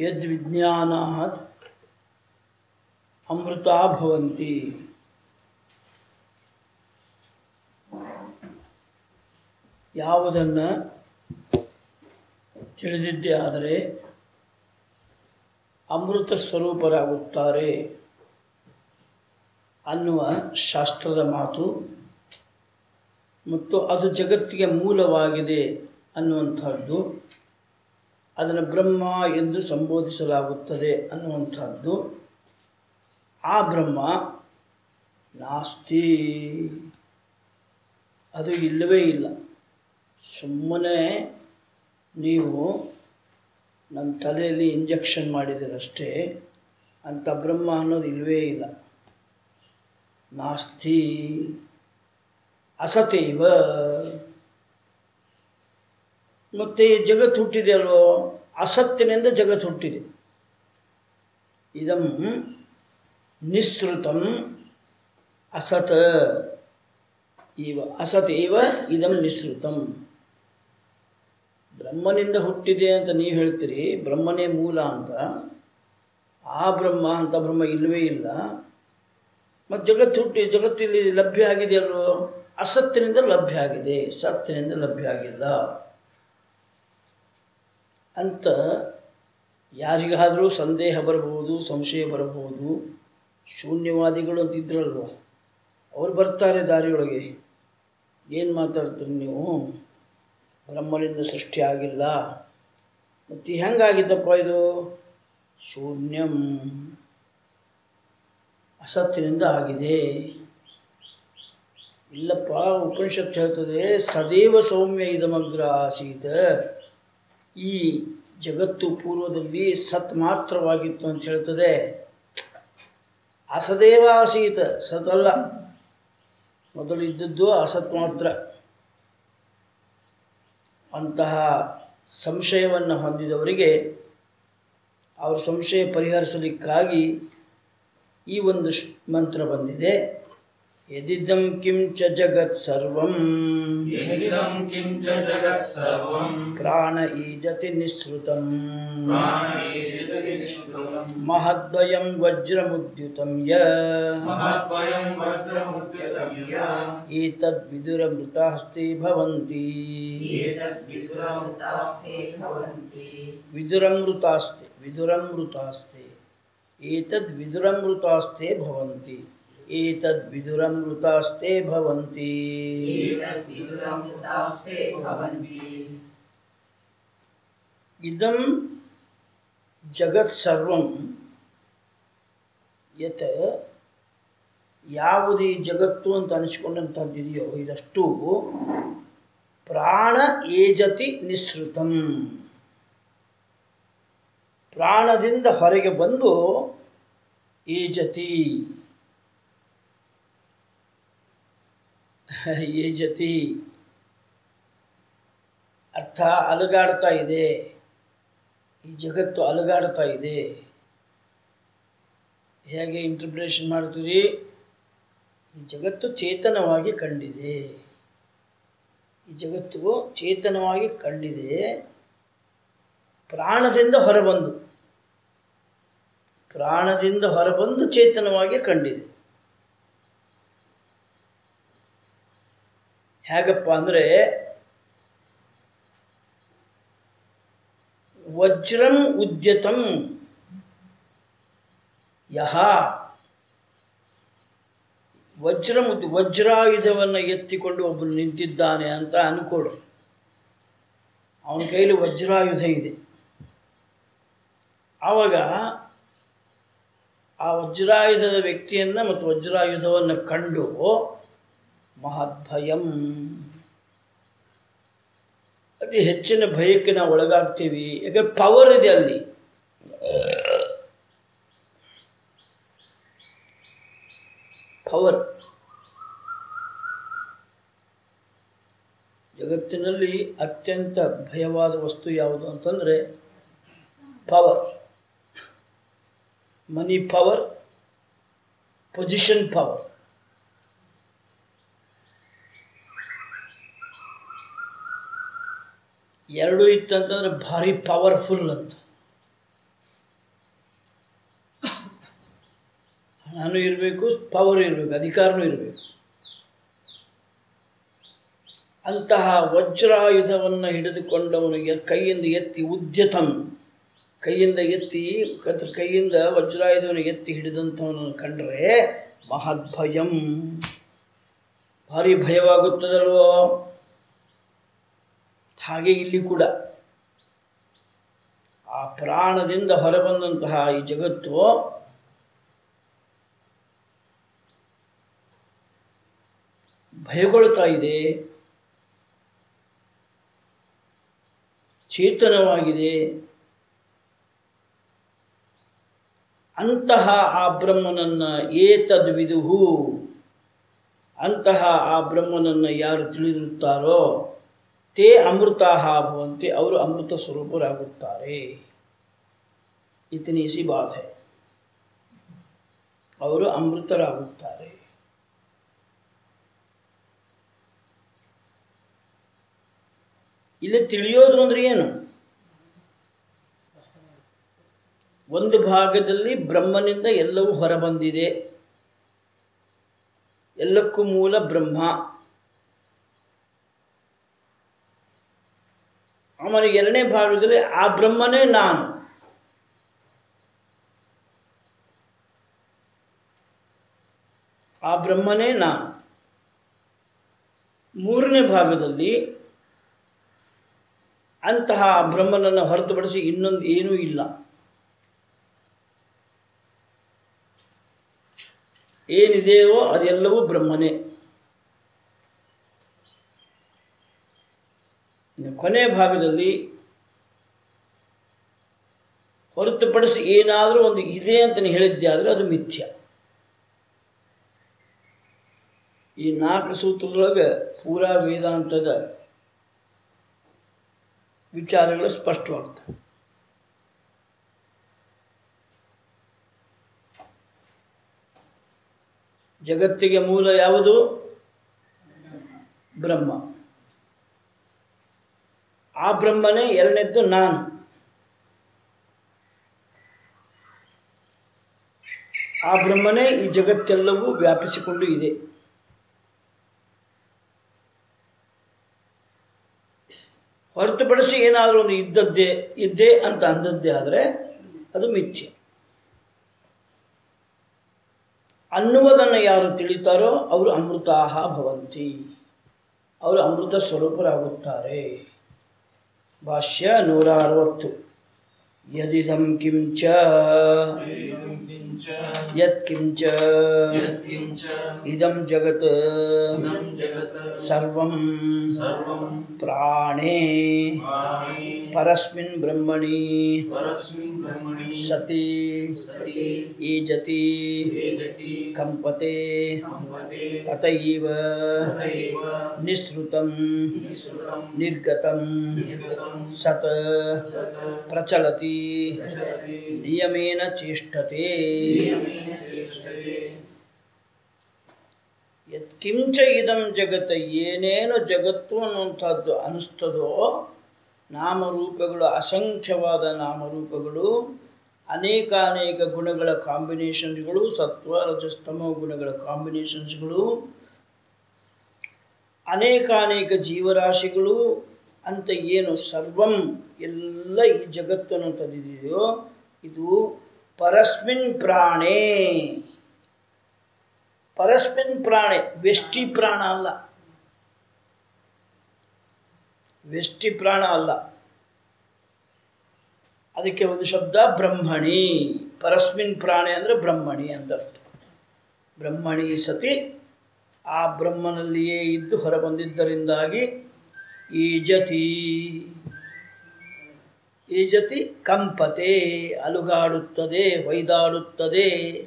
ಯದ್ವಿಜ್ಞಾನಾತ್ ಅಮೃತ ಭವಂತಿ ಯಾವುದನ್ನು ತಿಳಿದಿದ್ದೇ ಆದರೆ ಅಮೃತ ಸ್ವರೂಪರಾಗುತ್ತಾರೆ ಅನ್ನುವ ಶಾಸ್ತ್ರದ ಮಾತು ಮತ್ತು ಅದು ಜಗತ್ತಿಗೆ ಮೂಲವಾಗಿದೆ ಅನ್ನುವಂಥದ್ದು ಅದನ್ನು ಬ್ರಹ್ಮ ಎಂದು ಸಂಬೋಧಿಸಲಾಗುತ್ತದೆ ಅನ್ನುವಂಥದ್ದು ಆ ಬ್ರಹ್ಮ ನಾಸ್ತಿ ಅದು ಇಲ್ಲವೇ ಇಲ್ಲ ಸುಮ್ಮನೆ ನೀವು ನಮ್ಮ ತಲೆಯಲ್ಲಿ ಇಂಜೆಕ್ಷನ್ ಮಾಡಿದಿರಷ್ಟೇ ಅಂಥ ಬ್ರಹ್ಮ ಅನ್ನೋದು ಇಲ್ಲವೇ ಇಲ್ಲ ನಾಸ್ತಿ ಅಸತೇವ ಮತ್ತು ಜಗತ್ತು ಹುಟ್ಟಿದೆ ಅಲ್ವೋ ಅಸತ್ತಿನಿಂದ ಜಗತ್ತು ಹುಟ್ಟಿದೆ ಇದಂ ನಿಸ್ಸೃತಂ ಅಸತ್ ಇವ ಅಸತ್ ಇವ ಇದಂ ನಿಸ್ಸೃತಂ ಬ್ರಹ್ಮನಿಂದ ಹುಟ್ಟಿದೆ ಅಂತ ನೀವು ಹೇಳ್ತೀರಿ ಬ್ರಹ್ಮನೇ ಮೂಲ ಅಂತ ಆ ಬ್ರಹ್ಮ ಅಂತ ಬ್ರಹ್ಮ ಇಲ್ಲವೇ ಇಲ್ಲ ಮತ್ತು ಜಗತ್ತು ಹುಟ್ಟಿ ಜಗತ್ತಿಲ್ಲಿ ಲಭ್ಯ ಆಗಿದೆಯಲ್ವೋ ಅಸತ್ತಿನಿಂದ ಲಭ್ಯ ಆಗಿದೆ ಸತ್ತಿನಿಂದ ಲಭ್ಯ ಆಗಿಲ್ಲ ಅಂತ ಯಾರಿಗಾದರೂ ಸಂದೇಹ ಬರಬಹುದು ಸಂಶಯ ಬರಬಹುದು ಶೂನ್ಯವಾದಿಗಳು ಅಂತ ಇದ್ರಲ್ವ ಅವ್ರು ಬರ್ತಾರೆ ದಾರಿಯೊಳಗೆ ಏನು ಮಾತಾಡ್ತೀರಿ ನೀವು ಬ್ರಹ್ಮನಿಂದ ಸೃಷ್ಟಿ ಆಗಿಲ್ಲ ಮತ್ತು ಹೆಂಗಾಗಿದ್ದಪ್ಪ ಇದು ಶೂನ್ಯಂ ಅಸತ್ತಿನಿಂದ ಆಗಿದೆ ಇಲ್ಲಪ್ಪ ಉಪನಿಷತ್ತು ಹೇಳ್ತದೆ ಸದೇವ ಸೌಮ್ಯ ಇದಮಗ್ರ ಆಸೀತ ಈ ಜಗತ್ತು ಪೂರ್ವದಲ್ಲಿ ಸತ್ ಮಾತ್ರವಾಗಿತ್ತು ಅಂತ ಹೇಳ್ತದೆ ಅಸದೇವ ಆಸೀತ ಸತ್ ಅಲ್ಲ ಮೊದಲು ಇದ್ದದ್ದು ಅಸತ್ ಮಾತ್ರ ಅಂತಹ ಸಂಶಯವನ್ನು ಹೊಂದಿದವರಿಗೆ ಅವರ ಸಂಶಯ ಪರಿಹರಿಸಲಿಕ್ಕಾಗಿ ಈ ಒಂದು ಶ್ ಮಂತ್ರ ಬಂದಿದೆ ಯದಿದಂ ಕಿಂ ಚ ಜಗತ್ ಸರ್ವಂ यदिदं किं च जगत् सर्वं ಪ್ರಾಣ ಈಜತಿ ನಿಸ್ಸೃತಂ प्राणेतुश्रुतम् ಮಹದ್ವಯಂ ವಜ್ರಮುದ್ಯುತಂ ಯ महद्वयं वज्रमुद्यतं य ಏತದ್ವಿದುರಮೃತಾಸ್ತೆ ಭವಂತಿ एतद्विदुरमृतास्ते भवन्ति ವಿದುರಮೃತಾಸ್ತೆ ವಿದುರಮೃತಾಸ್ತೆ ಏತದ್ ವಿದುರಮೃತಾಸ್ತೆ ಭವಂತಿ ಏತದ್ ವಿದುರಮೃತಾಸ್ತೆ ಭವಂತಿ एतद्विदुरमृतास्ते भवन्ति ಇದಂ ಜಗತ್ ಸರ್ವಂ ಯತ್ ಯಾವುದು ಈ ಜಗತ್ತು ಅಂತ ಅನಿಸ್ಕೊಂಡಂಥದ್ದಿದೆಯೋ ಇದಷ್ಟು ಪ್ರಾಣ ಏಜತಿ ನಿಸ್ಸೃತಂ ಪ್ರಾಣದಿಂದ ಹೊರಗೆ ಬಂದು ಏಜತಿ ಏಜತಿ ಅರ್ಥ ಅಲುಗಾಡ್ತಾ ಇದೆ ಈ ಜಗತ್ತು ಅಲುಗಾಡ್ತಾ ಇದೆ ಹೇಗೆ ಇಂಟರ್ಪ್ರಿಟೇಷನ್ ಮಾಡ್ತೀರಿ ಈ ಜಗತ್ತು ಚೇತನವಾಗಿ ಕಂಡಿದೆ ಈ ಜಗತ್ತು ಚೇತನವಾಗಿ ಕಂಡಿದೆ ಪ್ರಾಣದಿಂದ ಹೊರಬಂದು ಪ್ರಾಣದಿಂದ ಹೊರಬಂದು ಚೇತನವಾಗಿ ಕಂಡಿದೆ ಹೇಗಪ್ಪ ಅಂದರೆ ವಜ್ರಂ ಉದ್ಯತಂ ಯಹ ವಜ್ರಂ ಉದ್ ವಜ್ರಾಯುಧವನ್ನು ಎತ್ತಿಕೊಂಡು ಒಬ್ಬನು ನಿಂತಿದ್ದಾನೆ ಅಂತ ಅನ್ಕೊಡು ಅವನ ಕೈಲಿ ವಜ್ರಾಯುಧ ಇದೆ ಆವಾಗ ಆ ವಜ್ರಾಯುಧದ ವ್ಯಕ್ತಿಯನ್ನು ಮತ್ತು ವಜ್ರಾಯುಧವನ್ನು ಕಂಡು ಮಹದ್ಭಯಂ ಅತಿ ಹೆಚ್ಚಿನ ಭಯಕ್ಕೆ ನಾವು ಒಳಗಾಗ್ತೀವಿ ಯಾಕಂದ್ರೆ ಪವರ್ ಇದೆ ಅಲ್ಲಿ ಪವರ್ ಜಗತ್ತಿನಲ್ಲಿ ಅತ್ಯಂತ ಭಯವಾದ ವಸ್ತು ಯಾವುದು ಅಂತಂದರೆ power money power position power ಎರಡೂ ಇತ್ತಂತಂದ್ರೆ ಭಾರಿ ಪವರ್ಫುಲ್ ಅಂತ ಹಣನೂ ಇರಬೇಕು ಪವರ್ ಇರಬೇಕು ಅಧಿಕಾರನೂ ಇರಬೇಕು ಅಂತಹ ವಜ್ರಾಯುಧವನ್ನು ಹಿಡಿದುಕೊಂಡವನಿಗೆ ಕೈಯಿಂದ ಎತ್ತಿ ಉದ್ಯತಂ ಕೈಯಿಂದ ಎತ್ತಿ ಕತ್ರ ಕೈಯಿಂದ ವಜ್ರಾಯುಧವನ್ನು ಎತ್ತಿ ಹಿಡಿದಂಥವನನ್ನು ಕಂಡರೆ ಮಹದ್ಭಯಂ ಭಾರಿ ಭಯವಾಗುತ್ತದಲ್ವೋ ಹಾಗೆ ಇಲ್ಲಿ ಕೂಡ ಆ ಪ್ರಾಣದಿಂದ ಹೊರಬಂದಂತಹ ಈ ಜಗತ್ತು ಭಯಗೊಳ್ತಾ ಇದೆ ಚೇತನವಾಗಿದೆ ಅಂತಹ ಆ ಬ್ರಹ್ಮನನ್ನು ಏತದ್ ವಿದುಹು ಅಂತಹ ಆ ಬ್ರಹ್ಮನನ್ನು ಯಾರು ತಿಳಿದಿರುತ್ತಾರೋ ತೇ ಅಮೃತಾಹ ಭವಂತಿ ಅವರು ಅಮೃತ ಸ್ವರೂಪರಾಗುತ್ತಾರೆ ಇತನಿ ಸಿ ಬಾತ್ ಹೈ ಅವರು ಅಮೃತರಾಗುತ್ತಾರೆ ಇಲ್ಲಿ ತಿಳಿಯೋದು ಅಂದ್ರೆ ಏನು ಒಂದು ಭಾಗದಲ್ಲಿ ಬ್ರಹ್ಮನಿಂದ ಎಲ್ಲವೂ ಹೊರಬಂದಿದೆ ಎಲ್ಲಕ್ಕೂ ಮೂಲ ಬ್ರಹ್ಮ ಆಮೇಲೆ ಎರಡನೇ ಭಾಗದಲ್ಲಿ ಆ ಬ್ರಹ್ಮನೇ ನಾನು ಆ ಬ್ರಹ್ಮನೇ ನಾನು ಮೂರನೇ ಭಾಗದಲ್ಲಿ ಅಂತಹ ಬ್ರಹ್ಮನನ್ನು ಹೊರತುಪಡಿಸಿ ಇನ್ನೊಂದು ಏನೂ ಇಲ್ಲ ಏನಿದೆಯೋ ಅದೆಲ್ಲವೂ ಬ್ರಹ್ಮನೇ ಇನ್ನು ಕೊನೆ ಭಾಗದಲ್ಲಿ ಹೊರತುಪಡಿಸಿ ಏನಾದರೂ ಒಂದು ಇದೆ ಅಂತ ಹೇಳಿದ್ದೆ ಆದರೆ ಅದು ಮಿಥ್ಯ ಈ ನಾಲ್ಕು ಸೂತ್ರದೊಳಗೆ ಪೂರಾ ವೇದಾಂತದ ವಿಚಾರಗಳು ಸ್ಪಷ್ಟವಾಗ್ತವೆ ಜಗತ್ತಿಗೆ ಮೂಲ ಯಾವುದು ಬ್ರಹ್ಮ ಆ ಬ್ರಹ್ಮನೇ ಎರಡನೇದ್ದು ನಾನು ಆ ಬ್ರಹ್ಮನೇ ಈ ಜಗತ್ತೆಲ್ಲವೂ ವ್ಯಾಪಿಸಿಕೊಂಡು ಇದೆ ಹೊರತುಪಡಿಸಿ ಏನಾದರೂ ಒಂದು ಇದ್ದದ್ದೇ ಇದ್ದೇ ಅಂತ ಅಂದದ್ದೇ ಆದರೆ ಅದು ಮಿಥ್ಯೆ ಅನ್ನುವುದನ್ನು ಯಾರು ತಿಳಿತಾರೋ ಅವರು ಅಮೃತಾಹ ಭವಂತಿ ಅವರು ಅಮೃತ ಸ್ವರೂಪರಾಗುತ್ತಾರೆ ಭಾಷ್ಯ ನೂರ ಅರವತ್ತು ಯದಿದಂ ಕಿಂಚ किञ्च ಯತ್ ಕಿಂಚ यत्किञ्च ಇದಂ ಜಗತ್ इदं जगत् ಸರ್ವಂ सर्वं ಪ್ರಾಣೇ प्राणि ಪರಸ್ಮಿನ್ ಬ್ರಹ್ಮಣಿ परस्मिन् ब्रह्मणि ಸತಿ सति ಈಜತಿ भेदति ಕಂಪತೆ सम्पते ತಥೈವ तथैव ನಿಸೃತಂ निःसृतं ನಿರ್ಗತಂ निर्गतं ಸತ್ सत् ಪ್ರಚಲತಿ प्रचलति ನಿಯಮೇನ ಚೇಷ್ಟತೆ नियमेन चेष्टते ಯತ್ಕಿಂಚ ಇದಂ ಜಗತ್ ಏನೇನು ಜಗತ್ತು ಅನ್ನುವಂಥದ್ದು ಅನಿಸ್ತದೋ ನಾಮರೂಪಗಳು ಅಸಂಖ್ಯವಾದ ನಾಮರೂಪಗಳು ಅನೇಕ ಅನೇಕ ಗುಣಗಳ ಕಾಂಬಿನೇಷನ್ಸ್ಗಳು ಸತ್ವ ರಜಸ್ತಮ ಗುಣಗಳ ಕಾಂಬಿನೇಷನ್ಸ್ಗಳು ಅನೇಕ ಅನೇಕ ಜೀವರಾಶಿಗಳು ಅಂತ ಏನು ಸರ್ವಂ ಎಲ್ಲ ಈ ಜಗತ್ತು ಅನ್ನುವಂಥದ್ದಿದೆಯೋ ಇದು ಪರಸ್ಮಿನ್ ಪ್ರಾಣೇ ಪರಸ್ಮಿನ್ ಪ್ರಾಣೆ ವ್ಯಷ್ಟಿ ಪ್ರಾಣ ಅಲ್ಲ ವ್ಯಷ್ಟಿ ಪ್ರಾಣ ಅಲ್ಲ ಅದಕ್ಕೆ ಒಂದು ಶಬ್ದ ಬ್ರಹ್ಮಣಿ ಪರಸ್ಮಿನ್ ಪ್ರಾಣೆ ಅಂದರೆ ಬ್ರಹ್ಮಣಿ ಅಂತ ಅರ್ಥ ಬ್ರಹ್ಮಣಿ ಸತಿ ಆ ಬ್ರಹ್ಮನಲ್ಲಿಯೇ ಇದ್ದು ಹೊರಬಂದಿದ್ದರಿಂದಾಗಿ ಈ ಜತಿ ಈ ಜತಿ ಕಂಪತೆ ಅಲುಗಾಡುತ್ತದೆ ಹೊಯ್ದಾಡುತ್ತದೆ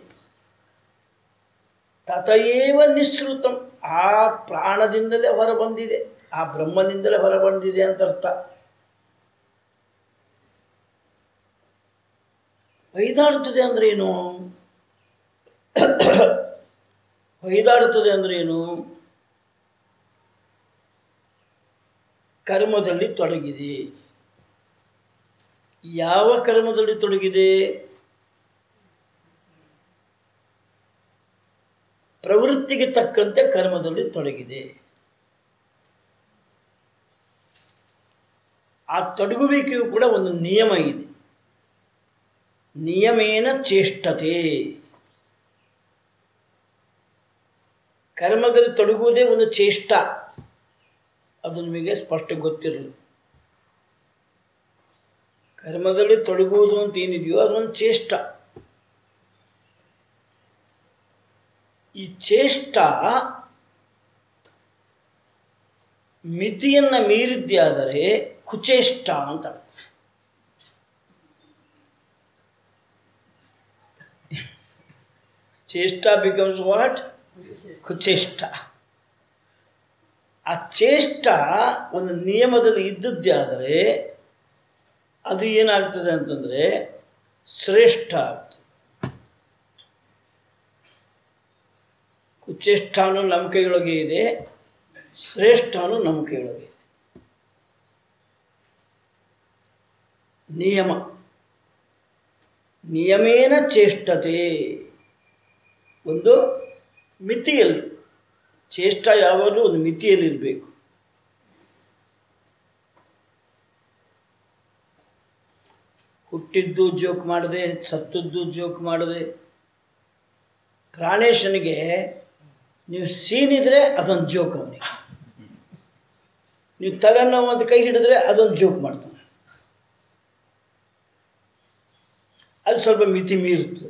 ತಥಯೇವ ನಿಸೃತಂ ಆ ಪ್ರಾಣದಿಂದಲೇ ಹೊರಬಂದಿದೆ ಆ ಬ್ರಹ್ಮನಿಂದಲೇ ಹೊರಬಂದಿದೆ ಅಂತ ಅರ್ಥ ಹೊಯ್ದಾಡುತ್ತದೆ ಅಂದ್ರೆ ಏನು ಹೊಯ್ದಾಡುತ್ತದೆ ಅಂದ್ರೆ ಏನು ಕರ್ಮದಲ್ಲಿ ತೊಡಗಿದೆ ಯಾವ ಕರ್ಮದಲ್ಲಿ ತೊಡಗಿದೆ ಪ್ರವೃತ್ತಿಗೆ ತಕ್ಕಂತೆ ಕರ್ಮದಲ್ಲಿ ತೊಡಗಿದೆ ಆ ತೊಡಗುವಿಕೆಯು ಕೂಡ ಒಂದು ನಿಯಮ ಇದೆ ನಿಯಮೇನ ಚೇಷ್ಟತೆ ಕರ್ಮದಲ್ಲಿ ತೊಡಗುವುದೇ ಒಂದು ಚೇಷ್ಟ ಅದು ನಿಮಗೆ ಸ್ಪಷ್ಟ ಗೊತ್ತಿರಲಿ ಕರ್ಮದಲ್ಲಿ ತೊಡಗುವುದು ಅಂತ ಏನಿದೆಯೋ ಅದೊಂದು ಚೇಷ್ಟ ಈ ಚೇಷ್ಟ ಮಿತಿಯನ್ನು ಮೀರಿದ್ದೇ ಆದರೆ ಕುಚೇಷ್ಟ ಅಂತ ಅರ್ಥ. ಚೇಷ್ಟ ಬಿಕಮ್ಸ್ ವಾಟ್ ಕುಚೇಷ್ಟ ಆ ಚೇಷ್ಟ ಒಂದು ನಿಯಮದಲ್ಲಿ ಇದ್ದದ್ದೇ ಆದರೆ ಅದು ಏನಾಗ್ತದೆ ಅಂತಂದರೆ ಶ್ರೇಷ್ಠ ಆಗ್ತದೆ ಕುಚೇಷ್ಠಾನು ನಮ್ಮ ಕೈಯೊಳಗೆ ಇದೆ ಶ್ರೇಷ್ಠಾನು ನಮ್ಮ ಕೈಯೊಳಗೆ ಇದೆ ನಿಯಮ ನಿಯಮೇನ ಚೇಷ್ಟತೆ ಒಂದು ಮಿತಿಯಲ್ಲಿ ಚೇಷ್ಟ ಯಾವಾಗಲೂ ಒಂದು ಮಿತಿಯಲ್ಲಿರಬೇಕು ಹುಟ್ಟಿದ್ದು ಜೋಕ್ ಮಾಡದೆ ಸತ್ತದ್ದು ಜೋಕ್ ಮಾಡದೆ ಪ್ರಾಣೇಶನಿಗೆ ನೀವು ಸೀನಿದ್ರೆ ಅದೊಂದು ಜೋಕ್ ಅವನಿಗೆ ನೀವು ತಲೆನೋವು ಅಂತ ಕೈ ಹಿಡಿದ್ರೆ ಅದೊಂದು ಜೋಕ್ ಮಾಡ್ತಾನೆ ಅದು ಸ್ವಲ್ಪ ಮಿತಿ ಮೀರುತ್ತದೆ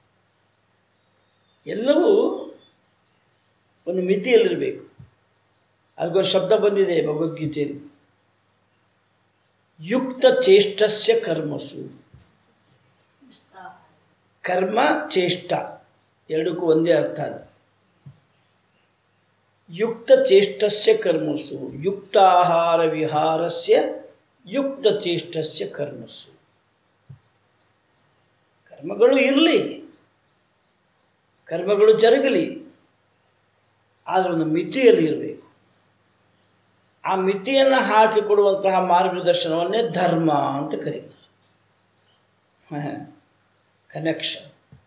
ಎಲ್ಲವೂ ಒಂದು ಮಿತಿಯಲ್ಲಿರಬೇಕು ಅದಕ್ಕೊಂದು ಶಬ್ದ ಬಂದಿದೆ ಭಗವದ್ಗೀತೆಯಲ್ಲಿ ಯುಕ್ತ ಚೇಷ್ಟಸ್ಯ ಕರ್ಮಸು ಕರ್ಮ ಚೇಷ್ಟ ಎರಡಕ್ಕೂ ಒಂದೇ ಅರ್ಥ ಅಲ್ಲ ಯುಕ್ತ ಚೇಷ್ಟಸ್ಯ ಕರ್ಮಸು ಯುಕ್ತಾಹಾರ ವಿಹಾರಸ್ಯ ಯುಕ್ತ ಚೇಷ್ಟಸ್ಯ ಕರ್ಮಸು ಕರ್ಮಗಳು ಇರಲಿ ಕರ್ಮಗಳು ಜರುಗಲಿ ಆದರೆ ಒಂದು ಮಿತಿಯಲ್ಲಿ ಇರಬೇಕು ಆ ಮಿತಿಯನ್ನು ಹಾಕಿಕೊಡುವಂತಹ ಮಾರ್ಗದರ್ಶನವನ್ನೇ ಧರ್ಮ ಅಂತ ಕರೀತಾರೆ ಕನೆಕ್ಷನ್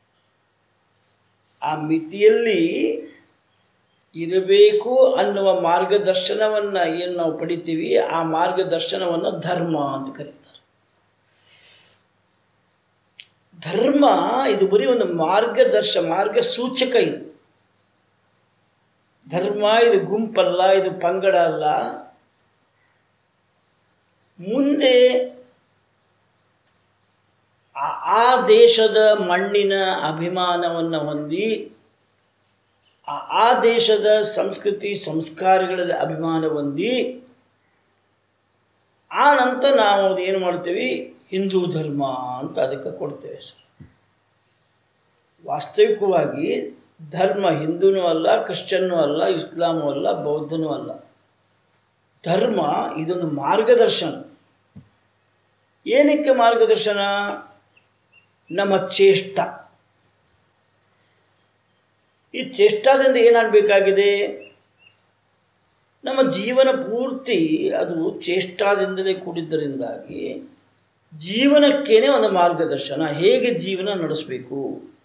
ಆ ಮಿತಿಯಲ್ಲಿ ಇರಬೇಕು ಅನ್ನುವ ಮಾರ್ಗದರ್ಶನವನ್ನು ಏನು ನಾವು ಪಡಿತೀವಿ ಆ ಮಾರ್ಗದರ್ಶನವನ್ನು ಧರ್ಮ ಅಂತ ಕರೀತಾರೆ ಧರ್ಮ ಇದು ಬರೀ ಒಂದು ಮಾರ್ಗದರ್ಶ ಮಾರ್ಗ ಸೂಚಕ ಇದು ಧರ್ಮ ಇದು ಗುಂಪಲ್ಲ ಇದು ಪಂಗಡ ಅಲ್ಲ ಮುಂದೆ ಆ- ಆ ದೇಶದ ಮಣ್ಣಿನ ಅಭಿಮಾನವನ್ನು ಹೊಂದಿ ಆ- ಆ ದೇಶದ ಸಂಸ್ಕೃತಿ ಸಂಸ್ಕಾರಗಳಲ್ಲಿ ಅಭಿಮಾನ ಹೊಂದಿ ಆ ನಂತರ ನಾವು ಅದು ಏನು ಮಾಡ್ತೀವಿ ಹಿಂದೂ ಧರ್ಮ ಅಂತ ಅದಕ್ಕೆ ಕೊಡ್ತೇವೆ ಸರ್ ವಾಸ್ತವಿಕವಾಗಿ ಧರ್ಮ ಹಿಂದೂನೂ ಅಲ್ಲ ಕ್ರಿಶ್ಚಿಯನ್ನೂ ಅಲ್ಲ ಇಸ್ಲಾಮೂ ಅಲ್ಲ ಬೌದ್ಧನೂ ಅಲ್ಲ ಧರ್ಮ ಇದೊಂದು ಮಾರ್ಗದರ್ಶನ ಏನಕ್ಕೆ ಮಾರ್ಗದರ್ಶನ ನಮ್ಮ ಚೇಷ್ಟ ಈ ಚೇಷ್ಟಾದಿಂದ ಏನಾಗಬೇಕಾಗಿದೆ ನಮ್ಮ ಜೀವನ ಪೂರ್ತಿ ಅದು ಚೇಷ್ಟಾದಿಂದಲೇ ಕೂಡಿದ್ದರಿಂದಾಗಿ ಜೀವನಕ್ಕೇನೆ ಒಂದು ಮಾರ್ಗದರ್ಶನ ಹೇಗೆ ಜೀವನ ನಡೆಸಬೇಕು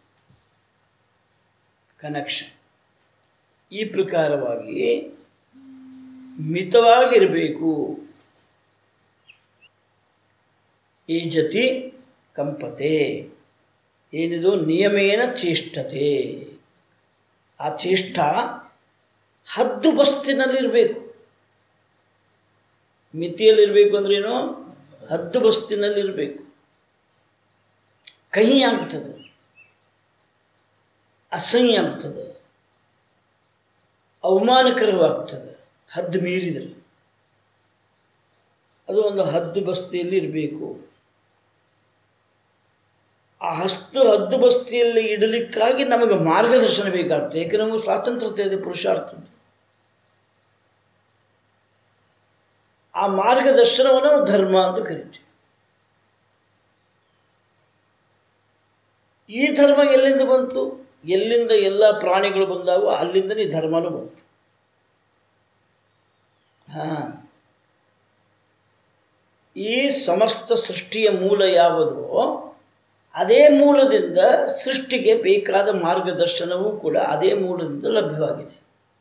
ಕನೆಕ್ಷನ್ ಈ ಪ್ರಕಾರವಾಗಿ ಮಿತವಾಗಿರಬೇಕು ಈ ಜತಿ ಕಂಪತೆ ಏನಿದು ನಿಯಮೇನ ಚೇಷ್ಟತೆ ಆ ಚೇಷ್ಟ ಹದ್ದು ಬಸ್ತಿನಲ್ಲಿರಬೇಕು ಮಿತಿಯಲ್ಲಿರಬೇಕು ಅಂದ್ರೇನು ಹದ್ದು ಬಸ್ತಿನಲ್ಲಿರಬೇಕು ಕಹಿ ಆಗ್ತದೆ ಅಸಹ್ಯ ಆಗ್ತದೆ ಅವಮಾನಕರವಾಗ್ತದೆ ಹದ್ದು ಮೀರಿದರೆ ಅದು ಒಂದು ಹದ್ದು ಬಸ್ತಿಯಲ್ಲಿ ಇರಬೇಕು ಆ ಹಸ್ತು ಹದ್ದು ಬಸ್ತಿಯಲ್ಲಿ ಇಡಲಿಕ್ಕಾಗಿ ನಮಗೆ ಮಾರ್ಗದರ್ಶನ ಬೇಕಾಗ್ತದೆ ಏಕೆ ನಮಗೆ ಸ್ವಾತಂತ್ರ್ಯತೆ ಇದೆ ಪುರುಷಾರ್ಥದ್ದು ಆ ಮಾರ್ಗದರ್ಶನವನ್ನು ನಾವು ಧರ್ಮ ಅಂತ ಕರಿತೀವಿ ಈ ಧರ್ಮ ಎಲ್ಲಿಂದ ಬಂತು ಎಲ್ಲಿಂದ ಎಲ್ಲ ಪ್ರಾಣಿಗಳು ಬಂದಾವೋ ಅಲ್ಲಿಂದನೇ ಈ ಧರ್ಮನೂ ಬಂತು ಹಾಂ ಈ ಸಮಸ್ತ ಸೃಷ್ಟಿಯ ಮೂಲ ಯಾವುದೋ ಅದೇ ಮೂಲದಿಂದ ಸೃಷ್ಟಿಗೆ ಬೇಕಾದ ಮಾರ್ಗದರ್ಶನವೂ ಕೂಡ ಅದೇ ಮೂಲದಿಂದ ಲಭ್ಯವಾಗಿದೆ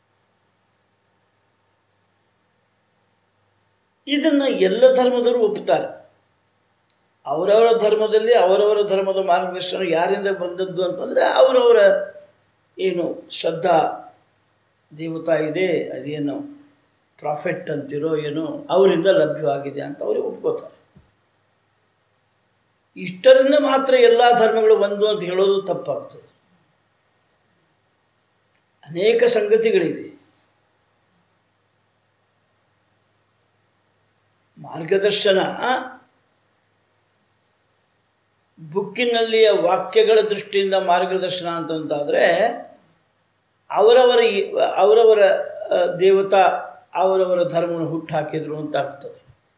ಇದನ್ನು ಎಲ್ಲ ಧರ್ಮದವರು ಒಪ್ಪುತ್ತಾರೆ ಅವರವರ ಧರ್ಮದಲ್ಲಿ ಅವರವರ ಧರ್ಮದ ಮಾರ್ಗದರ್ಶನ ಯಾರಿಂದ ಬಂದದ್ದು ಅಂತಂದರೆ ಅವರವರ ಏನು ಶ್ರದ್ಧಾ ದೇವತಾ ಇದೆ ಅದೇನು ಪ್ರಾಫಿಟ್ ಅಂತಿರೋ ಏನೋ ಅವರಿಂದ ಲಭ್ಯವಾಗಿದೆ ಅಂತ ಅವರು ಒಪ್ಕೋತಾರೆ ಇಷ್ಟರಿಂದ ಮಾತ್ರ ಎಲ್ಲ ಧರ್ಮಗಳು ಒಂದು ಅಂತ ಹೇಳೋದು ತಪ್ಪಾಗ್ತದೆ ಅನೇಕ ಸಂಗತಿಗಳಿವೆ ಮಾರ್ಗದರ್ಶನ ಬುಕ್ಕಿನಲ್ಲಿಯ ವಾಕ್ಯಗಳ ದೃಷ್ಟಿಯಿಂದ ಮಾರ್ಗದರ್ಶನ ಅಂತಂತಾದರೆ ಅವರವರ ಈ- ಅವರವರ ಆ, ದೇವತಾ ಅವರವರ ಧರ್ಮವನ್ನು ಹುಟ್ಟು ಹಾಕಿದ್ರು ಅಂತ ಆಗ್ತದೆ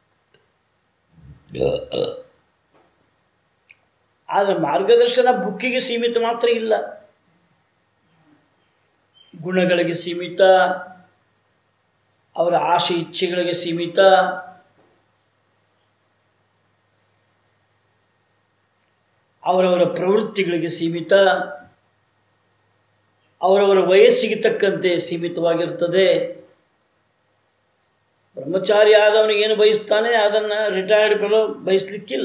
ಆದರೆ ಮಾರ್ಗದರ್ಶನ ಬುಕ್ಕಿಗೆ ಸೀಮಿತ ಮಾತ್ರ ಇಲ್ಲ ಗುಣಗಳಿಗೆ ಸೀಮಿತ ಅವರ ಆಶೆ ಇಚ್ಛೆಗಳಿಗೆ ಸೀಮಿತ ಅವರವರ ಪ್ರವೃತ್ತಿಗಳಿಗೆ ಸೀಮಿತ ಅವರವರ ವಯಸ್ಸಿಗೆ ತಕ್ಕಂತೆ ಸೀಮಿತವಾಗಿರ್ತದೆ ಬ್ರಹ್ಮಚಾರಿ ಆದವನು ಏನು ಬಯಸ್ತಾನೆ ಅದನ್ನು ರಿಟೈರ್ಡ್ ಫೆಲೋ ಬಯಸಲಿಕ್ಕಿಲ್ಲ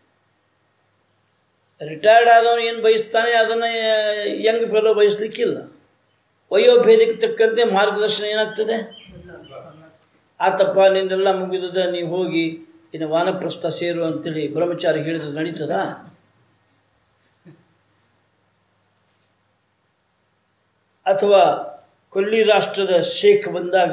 ರಿಟೈರ್ಡ್ ಆದವನು ಏನು ಬಯಸ್ತಾನೆ ಅದನ್ನು ಯಂಗ್ ಫೆಲೋ ಬಯಸಲಿಕ್ಕಿಲ್ಲ ವಯೋಭೇದಕ್ಕೆ ತಕ್ಕಂತೆ ಮಾರ್ಗದರ್ಶನ ಏನಾಗ್ತದೆ ಆತಪ್ಪ ನಿಂದೆಲ್ಲ ಮುಗಿದದ ನೀವು ಹೋಗಿ ಇನ್ನು ವಾನಪ್ರಸ್ಥ ಸೇರು ಅಂತೇಳಿ ಬ್ರಹ್ಮಚಾರಿ ಹೇಳಿದ್ರೆ ನಡೀತದಾ ಅಥವಾ ಕೊಲ್ಲಿ ರಾಷ್ಟ್ರದ ಶೇಖ್ ಬಂದಾಗ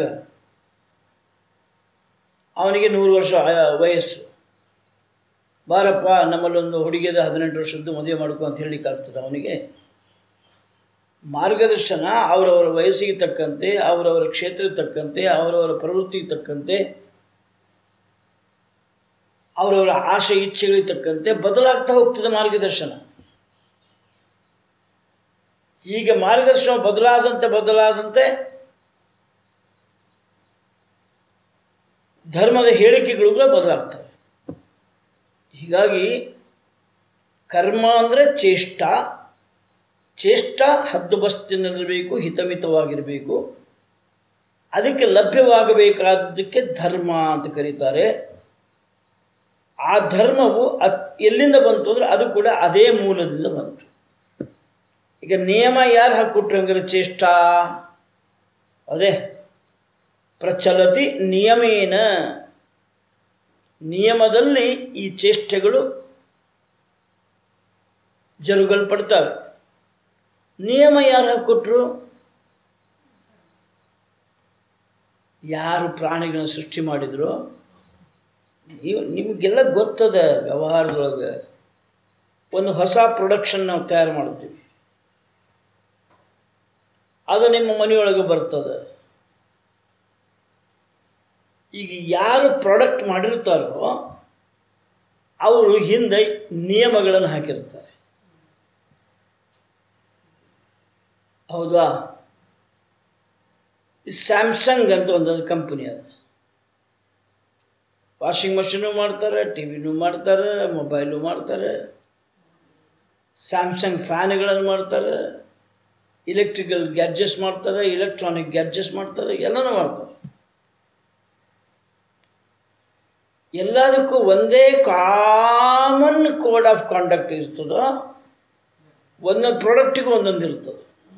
ಅವನಿಗೆ ನೂರು ವರ್ಷ ಆಯ- ವಯಸ್ಸು ಬಾರಪ್ಪ ನಮ್ಮಲ್ಲೊಂದು ಹುಡುಗಿದ ಹದಿನೆಂಟು ವರ್ಷದ್ದು ಮದುವೆ ಮಾಡ್ಕೊ ಅಂತ ಹೇಳಲಿಕ್ಕಾಗ್ತದೆ ಅವನಿಗೆ ಮಾರ್ಗದರ್ಶನ ಅವರವರ ವಯಸ್ಸಿಗೆ ತಕ್ಕಂತೆ ಅವರವರ ಕ್ಷೇತ್ರಕ್ಕೆ ತಕ್ಕಂತೆ ಅವರವರ ಪ್ರವೃತ್ತಿಗೆ ತಕ್ಕಂತೆ ಅವರವರ ಆಶೆ ಇಚ್ಛೆಗಳಿಗೆ ತಕ್ಕಂತೆ ಬದಲಾಗ್ತಾ ಹೋಗ್ತದೆ ಮಾರ್ಗದರ್ಶನ ಹೀಗೆ ಮಾರ್ಗದರ್ಶನ ಬದಲಾದಂತೆ ಬದಲಾದಂತೆ ಧರ್ಮದ ಹೇಳಿಕೆಗಳು ಕೂಡ ಬದಲಾಗ್ತವೆ ಹೀಗಾಗಿ ಕರ್ಮ ಅಂದರೆ ಚೇಷ್ಟ ಚೇಷ್ಟ ಹದ್ದುಬಸ್ತಿನಲ್ಲಿರಬೇಕು ಹಿತಮಿತವಾಗಿರಬೇಕು ಅದಕ್ಕೆ ಲಭ್ಯವಾಗಬೇಕಾದದ್ದಕ್ಕೆ ಧರ್ಮ ಅಂತ ಕರೀತಾರೆ ಆ ಧರ್ಮವು ಅತ್ ಎಲ್ಲಿಂದ ಬಂತು ಅಂದರೆ ಅದು ಕೂಡ ಅದೇ ಮೂಲದಿಂದ ಬಂತು ಈಗ ನಿಯಮ ಯಾರು ಹಾಕ್ಕೊಟ್ರು ಹಂಗಾರೆ ಚೇಷ್ಟ ಅದೇ ಪ್ರಚಲತಿ ನಿಯಮೇನ ನಿಯಮದಲ್ಲಿ ಈ ಚೇಷ್ಟೆಗಳು ಜರುಗಲ್ಪಡ್ತವೆ ನಿಯಮ ಯಾರು ಹಾಕ್ಕೊಟ್ರು ಯಾರು ಪ್ರಾಣಿಗಳನ್ನ ಸೃಷ್ಟಿ ಮಾಡಿದ್ರು ನೀವು ನಿಮಗೆಲ್ಲ ಗೊತ್ತದ ವ್ಯವಹಾರದೊಳಗೆ ಒಂದು ಹೊಸ ಪ್ರೊಡಕ್ಷನ್ ನಾವು ತಯಾರು ಮಾಡ್ತೀವಿ ಅದು ನಿಮ್ಮ ಮನೆಯೊಳಗೆ ಬರ್ತದೆ ಈಗ ಯಾರು ಪ್ರಾಡಕ್ಟ್ ಮಾಡಿರ್ತಾರೋ ಅವರು ಹಿಂದೆ ನಿಯಮಗಳನ್ನು ಹಾಕಿರ್ತಾರೆ ಹೌದಾ ಈ ಸ್ಯಾಮ್ಸಂಗ್ ಅಂತ ಒಂದು ಕಂಪನಿ ಅದು ವಾಷಿಂಗ್ ಮಷೀನು ಮಾಡ್ತಾರೆ ಟಿ ವಿನೂ ಮಾಡ್ತಾರೆ ಮೊಬೈಲು ಮಾಡ್ತಾರೆ ಸ್ಯಾಮ್ಸಂಗ್ ಫ್ಯಾನ್ಗಳನ್ನು ಮಾಡ್ತಾರೆ ಇಲೆಕ್ಟ್ರಿಕಲ್ ಗ್ಯಾಡ್ಜೆಟ್ಸ್ ಮಾಡ್ತಾರೆ ಇಲೆಕ್ಟ್ರಾನಿಕ್ ಗ್ಯಾಡ್ಜೆಟ್ಸ್ ಮಾಡ್ತಾರೆ ಎಲ್ಲನೂ ಮಾಡ್ತಾರೆ ಎಲ್ಲದಕ್ಕೂ ಒಂದೇ ಕಾಮನ್ ಕೋಡ್ ಆಫ್ ಕಾಂಡಕ್ಟ್ ಇರ್ತದೋ ಒಂದೊಂದು ಪ್ರಾಡಕ್ಟಿಗೂ ಒಂದೊಂದು ಇರ್ತದೆ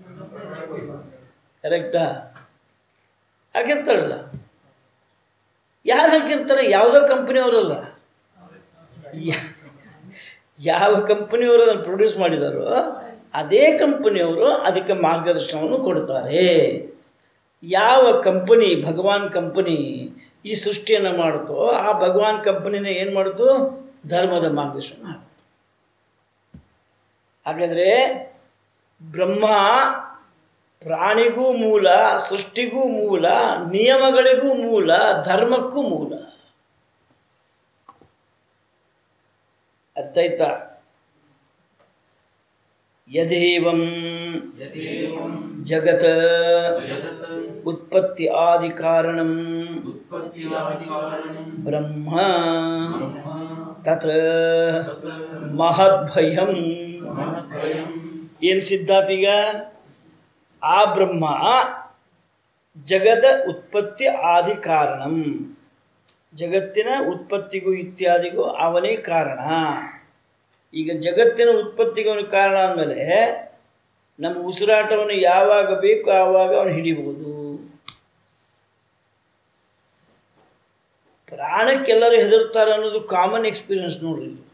ಕರೆಕ್ಟಾ ಹಾಕಿರ್ತಾರಲ್ಲ ಯಾರು ಹಾಕಿರ್ತಾರೆ ಯಾವುದೋ ಕಂಪ್ನಿಯವರಲ್ಲ ಯಾ- ಯಾವ ಕಂಪನಿಯವರು ಅದನ್ನು ಪ್ರೊಡ್ಯೂಸ್ ಮಾಡಿದಾರೋ ಅದೇ ಕಂಪನಿಯವರು ಅದಕ್ಕೆ ಮಾರ್ಗದರ್ಶನವನ್ನು ಕೊಡ್ತಾರೆ ಯಾವ ಕಂಪನಿ ಭಗವಾನ್ ಕಂಪನಿ ಈ ಸೃಷ್ಟಿಯನ್ನು ಮಾಡುತ್ತೋ ಆ ಭಗವಾನ್ ಕಂಪನಿನ ಏನು ಮಾಡ್ತು ಧರ್ಮದ ಮಾರ್ಗದರ್ಶನ ಮಾಡ್ತು. ಹಾಗಾದರೆ ಬ್ರಹ್ಮ ಪ್ರಾಣಿಗೂ ಮೂಲ ಸೃಷ್ಟಿಗೂ ಮೂಲ ನಿಯಮಗಳಿಗೂ ಮೂಲ ಧರ್ಮಕ್ಕೂ ಮೂಲ ಅರ್ಥ ಆಯ್ತಾ ಯದೇವಂ ಯದೇವಂ ಜಗತ್ ಜಗತ್ ಉತ್ಪತ್ತಿ ಆದಿ ಕಾರಣಂ ಉತ್ಪತ್ತಿಯಾದಿಕಾರಣಂ ಬ್ರಹ್ಮ ಬ್ರಹ್ಮ ತತ್ ಮಹದ್ಭಯಂ ಮಹದ್ಭಯಂ ಏನು ಸಿದ್ಧಾತೀಗ ಆ ಬ್ರಹ್ಮ ಜಗದ ಉತ್ಪತ್ತಿ ಆದಿ ಕಾರಣಂ ಜಗತ್ತಿನ ಉತ್ಪತ್ತಿಗೂ ಇತ್ಯಾದಿಗೂ ಅವನೇ ಕಾರಣ ಈಗ ಜಗತ್ತಿನ ಉತ್ಪತ್ತಿಗೆ ಅವನು ಕಾರಣ ಅಂದಮೇಲೆ ನಮ್ಮ ಉಸಿರಾಟವನ್ನು ಯಾವಾಗ ಬೇಕು ಆವಾಗ ಅವನು ಹಿಡಿಬಹುದು ಪ್ರಾಣಕ್ಕೆಲ್ಲರೂ ಹೆದರ್ತಾರೆ ಅನ್ನೋದು ಕಾಮನ್ ಎಕ್ಸ್ಪೀರಿಯನ್ಸ್ ನೋಡ್ರಿ ಇದು.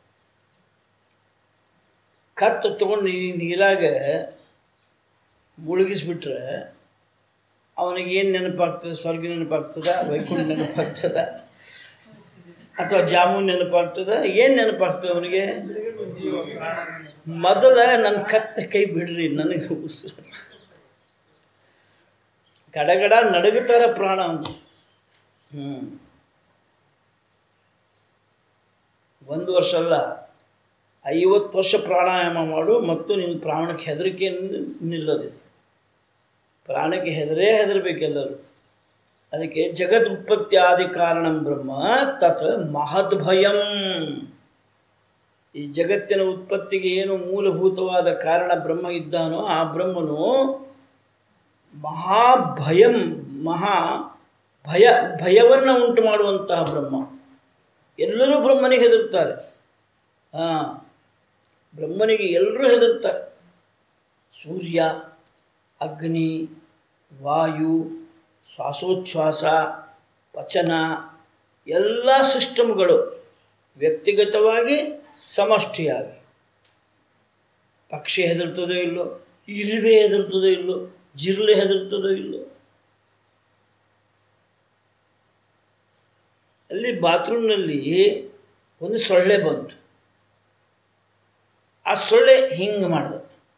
ಕತ್ತು ತಗೊಂಡು ನೀರಾಗ ಮುಳುಗಿಸ್ಬಿಟ್ರೆ ಅವನಿಗೆ ಏನು ನೆನಪಾಗ್ತದೆ ಸ್ವರ್ಗ ನೆನಪಾಗ್ತದ ವೈಕುಂಠ ನೆನಪಾಗ್ತದ ಅಥವಾ ಜಾಮೂನ್ ನೆನಪಾಗ್ತದ ಏನು ನೆನಪಾಗ್ತದೆ ಅವನಿಗೆ ಮೊದಲ ನನ್ನ ಕತ್ತ ಕೈ ಬಿಡ್ರಿ ನನಗೆ ಉಸಿರು ಗಡಗಡ ನಡುಗುತ್ತಾರ ಪ್ರಾಣ ಅವನು ಹ್ಞೂ ಒಂದು ವರ್ಷ ಅಲ್ಲ ಐವತ್ತು ವರ್ಷ ಪ್ರಾಣಾಯಾಮ ಮಾಡು ಮತ್ತು ನಿನ್ನ ಪ್ರಾಣಕ್ಕೆ ಹೆದರಿಕೆ ನಿಲ್ಲದಿದೆ ಪ್ರಾಣಕ್ಕೆ ಹೆದರೇ ಹೆದರಬೇಕೆಲ್ಲರೂ ಅದಕ್ಕೆ ಜಗದ್ ಉತ್ಪತ್ತಿ ಆದಿ ಕಾರಣಂ ಬ್ರಹ್ಮ ತತ್ ಮಹದ್ ಭಯಂ ಈ ಜಗತ್ತಿನ ಉತ್ಪತ್ತಿಗೆ ಏನು ಮೂಲಭೂತವಾದ ಕಾರಣ ಬ್ರಹ್ಮ ಇದ್ದಾನೋ ಆ ಬ್ರಹ್ಮನು ಮಹಾಭಯಂ ಮಹಾ ಭಯ ಭಯವನ್ನು ಉಂಟು ಮಾಡುವಂತಹ ಬ್ರಹ್ಮ ಎಲ್ಲರೂ ಬ್ರಹ್ಮನಿಗೆ ಹೆದರ್ತಾರೆ ಹಾಂ ಬ್ರಹ್ಮನಿಗೆ ಎಲ್ಲರೂ ಹೆದರ್ತಾರೆ ಸೂರ್ಯ ಅಗ್ನಿ ವಾಯು ಶ್ವಾಸೋಚ್ಛ್ವಾಸ ಪಚನ ಎಲ್ಲ ಸಿಸ್ಟಮ್ಗಳು ವ್ಯಕ್ತಿಗತವಾಗಿ ಸಮಷ್ಟಿಯಾಗಿ ಪಕ್ಷಿ ಹೆದರ್ತದೋ ಇಲ್ಲೋ ಇರುವೆ ಹೆದರ್ತದೋ ಇಲ್ಲೋ ಜಿರಳೆ ಹೆದರ್ತದೋ ಇಲ್ಲೋ ಅಲ್ಲಿ ಬಾತ್ರೂಮ್ನಲ್ಲಿ ಒಂದು ಸೊಳ್ಳೆ ಬಂತು ಆ ಸೊಳ್ಳೆ ಹಿಂಗೆ ಮಾಡಿದೆ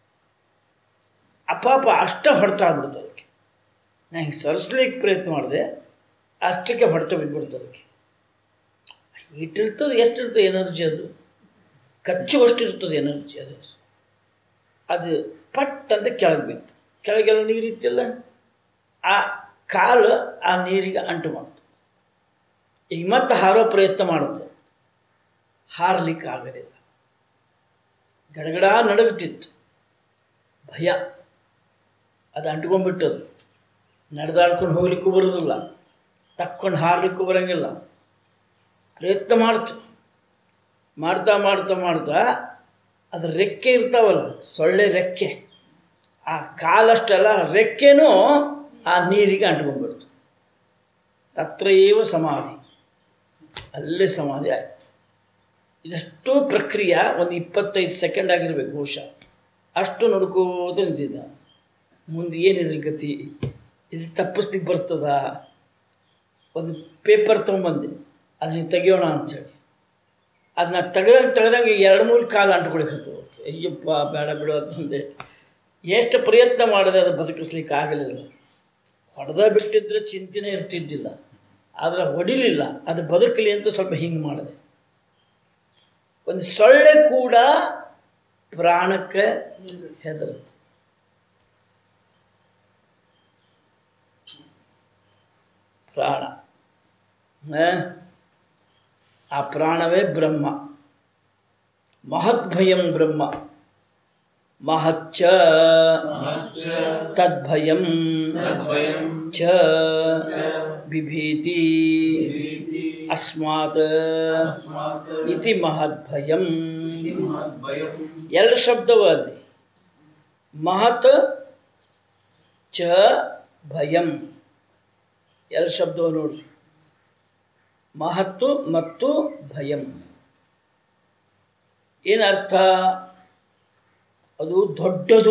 ಅಪಾಪ ಅಷ್ಟ ಹೊಡೆತ ಆಗ್ಬಿಡ್ತು ಅದಕ್ಕೆ ನಾನು ಹಿಂಗೆ ಸರಿಸ್ಲಿಕ್ಕೆ ಪ್ರಯತ್ನ ಮಾಡಿದೆ ಅಷ್ಟಕ್ಕೆ ಹೊಡೆತ ಬಿದ್ಬಿಡ್ತು ಅದಕ್ಕೆ ಇಟ್ಟಿರ್ತದೆ ಎಷ್ಟಿರ್ತದೆ ಎನರ್ಜಿ ಅದು ಕಚ್ಚುವಷ್ಟು ಇರ್ತದೆ ಎನರ್ಜಿ ಅದು ಅದು ಪಟ್ ಅಂತ ಕೆಳಗೆ ಬಿತ್ತು ಕೆಳಗೆಲ್ಲ ನೀರು ಇತ್ತಿಲ್ಲ ಆ ಕಾಲು ಆ ನೀರಿಗೆ ಅಂಟು ಮಾಡ್ತು ಈಗ ಮತ್ತೆ ಹಾರೋ ಪ್ರಯತ್ನ ಮಾಡಿದೆ ಹಾರಲಿಕ್ಕೆ ಆಗಲಿಲ್ಲ ಗಡಗಡ ನಡುಗುತ್ತಿತ್ತು ಭಯ ಅದು ಅಂಟ್ಕೊಂಡ್ಬಿಟ್ಟದು ನಡೆದಾಡ್ಕೊಂಡು ಹೋಗ್ಲಿಕ್ಕೂ ಬರೋದಿಲ್ಲ ತಕ್ಕೊಂಡು ಹಾರಲಿಕ್ಕೂ ಬರೋಂಗಿಲ್ಲ ಪ್ರಯತ್ನ ಮಾಡ್ತು ಮಾಡ್ತಾ ಮಾಡ್ತಾ ಮಾಡ್ತಾ ಅದು ರೆಕ್ಕೆ ಇರ್ತಾವಲ್ಲ ಸೊಳ್ಳೆ ರೆಕ್ಕೆ ಆ ಕಾಲಷ್ಟೆಲ್ಲ ರೆಕ್ಕೆನೂ ಆ ನೀರಿಗೆ ಅಂಟ್ಕೊಂಡ್ಬಿಡ್ತು ತತ್ರ ಏವ ಸಮಾಧಿ ಅಲ್ಲೇ ಸಮಾಧಿ ಆಯ್ತು ಇದಷ್ಟು ಪ್ರಕ್ರಿಯೆ ಒಂದು ಇಪ್ಪತ್ತೈದು ಸೆಕೆಂಡ್ ಆಗಿರ್ಬೇಕು ಬಹುಶಃ ಅಷ್ಟು ನೋಡ್ಕೋತ ನಿಂತಿದ್ದ ಮುಂದೆ ಏನಿದ್ರ ಗತಿ ಇದು ತಪ್ಪಿಸ್ಲಿಕ್ಕೆ ಬರ್ತದ ಒಂದು ಪೇಪರ್ ತೊಗೊಂಬಂದೆ ಅದನ್ನ ತೆಗಿಯೋಣ ಅಂಥೇಳಿ ಅದನ್ನ ತೆಗ್ದಂಗೆ ತೆಗ್ದಂಗೆ ಎರಡು ಮೂರು ಕಾಲು ಅಂಟ್ಕೊಳಿಕತ್ತು ಅಯ್ಯಪ್ಪ ಬೇಡ ಬಿಡು ಅಂತಂದೆ ಎಷ್ಟು ಪ್ರಯತ್ನ ಮಾಡಿದೆ ಅದು ಬದುಕಿಸ್ಲಿಕ್ಕೆ ಆಗಲಿಲ್ಲ ಹೊಡೆದ ಬಿಟ್ಟಿದ್ರೆ ಚಿಂತೆನೇ ಇರ್ತಿದ್ದಿಲ್ಲ ಆದರೆ ಹೊಡಿಲಿಲ್ಲ ಅದು ಬದುಕಲಿ ಅಂತ ಸ್ವಲ್ಪ ಹಿಂಗೆ ಮಾಡಿದೆ ಒಂದು ಸೊಳ್ಳೆ ಕೂಡ ಪ್ರಾಣಕ್ಕೆ ಹೆದರುತ್ತೆ ಪ್ರಾಣ ಆ? ಆ ಪ್ರಾಣವೇ ಬ್ರಹ್ಮ ಮಹದ್ಭಯಂ ಬ್ರಹ್ಮ ಮಹಚ್ಚ ಮಹಚ್ಚ ತದ್ಭಯಂ ತದ್ವಯಂ ಚ ಬಿಭೀತಿ ಪ್ರೀತಿ ಅಸ್ಮಾತ್ ಅಸ್ಮಾತ್ ಇತಿ ಮಹದ್ಭಯಂ ಇತಿ ಮಹದ್ಭಯಂ ಎರಡು ಶಬ್ದವ ಅಲ್ಲಿ ಮಹತ್ ಚ ಭಯಂ ಎರಡು ಶಬ್ದವ ನೋಡ್ರಿ ಮಹತ್ತು ಮತ್ತು ಭಯಂ ಏನರ್ಥ ಅದು ದೊಡ್ಡದು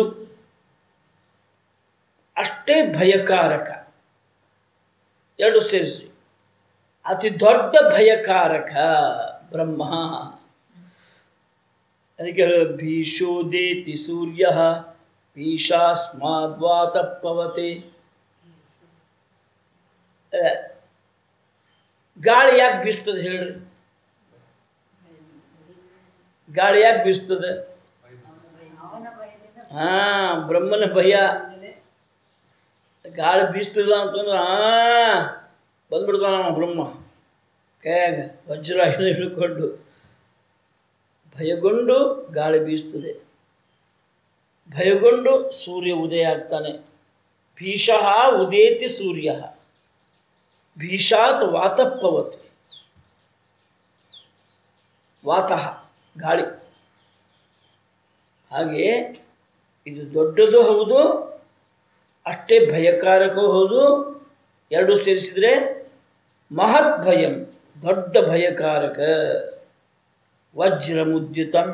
ಅಷ್ಟೇ ಭಯಕಾರಕ ಎರಡು ಸೇರಿಸಿ ಅತಿ ದೊಡ್ಡ ಭಯಕಾರಕ ಬ್ರಹ್ಮ ಅದಕ್ಕೆ ಭೀಷೋದೇತಿ ಸೂರ್ಯ ಭೀಷಾಸ್ಮಾದ್ವಾತಪ್ಪವತೆ ಅ, ಗಾಳಿ ಯಾಕೆ ಬೀಸ್ತದೆ ಹೇಳ್ರಿ ಗಾಳಿ ಯಾಕೆ ಬೀಸ್ತದೆ ಹಾ ಬ್ರಹ್ಮನ ಭಯ ಗಾಳಿ ಬೀಸ್ತಿಲ್ಲ ಅಂತಂದ್ರೆ ಹಾ ಬಂದ್ಬಿಡ್ತಾನ ಅವ ಬ್ರಹ್ಮ ಕೈಯಾಗ ವಜ್ರ ಹಿಡ್ಕೊಂಡು ಭಯಗೊಂಡು ಗಾಳಿ ಬೀಸ್ತದೆ ಭಯಗೊಂಡು ಸೂರ್ಯ ಉದಯ ಆಗ್ತಾನೆ ಭೀಷಃ ಉದೇತಿ ಸೂರ್ಯ ಭೀಷಾತ್ ವಾತಪ್ಪವತಿ ವಾತಃ ಗಾಳಿ ಹಾಗೆ ಇದು ದೊಡ್ಡದು ಹೌದು ಅಷ್ಟೇ ಭಯಕಾರಕವೂ ಹೌದು ಎರಡು ಸೇರಿಸಿದರೆ ಮಹತ್ ಭಯಂ ದೊಡ್ಡ ಭಯಕಾರಕ ವಜ್ರಮುದ್ಯುತಂ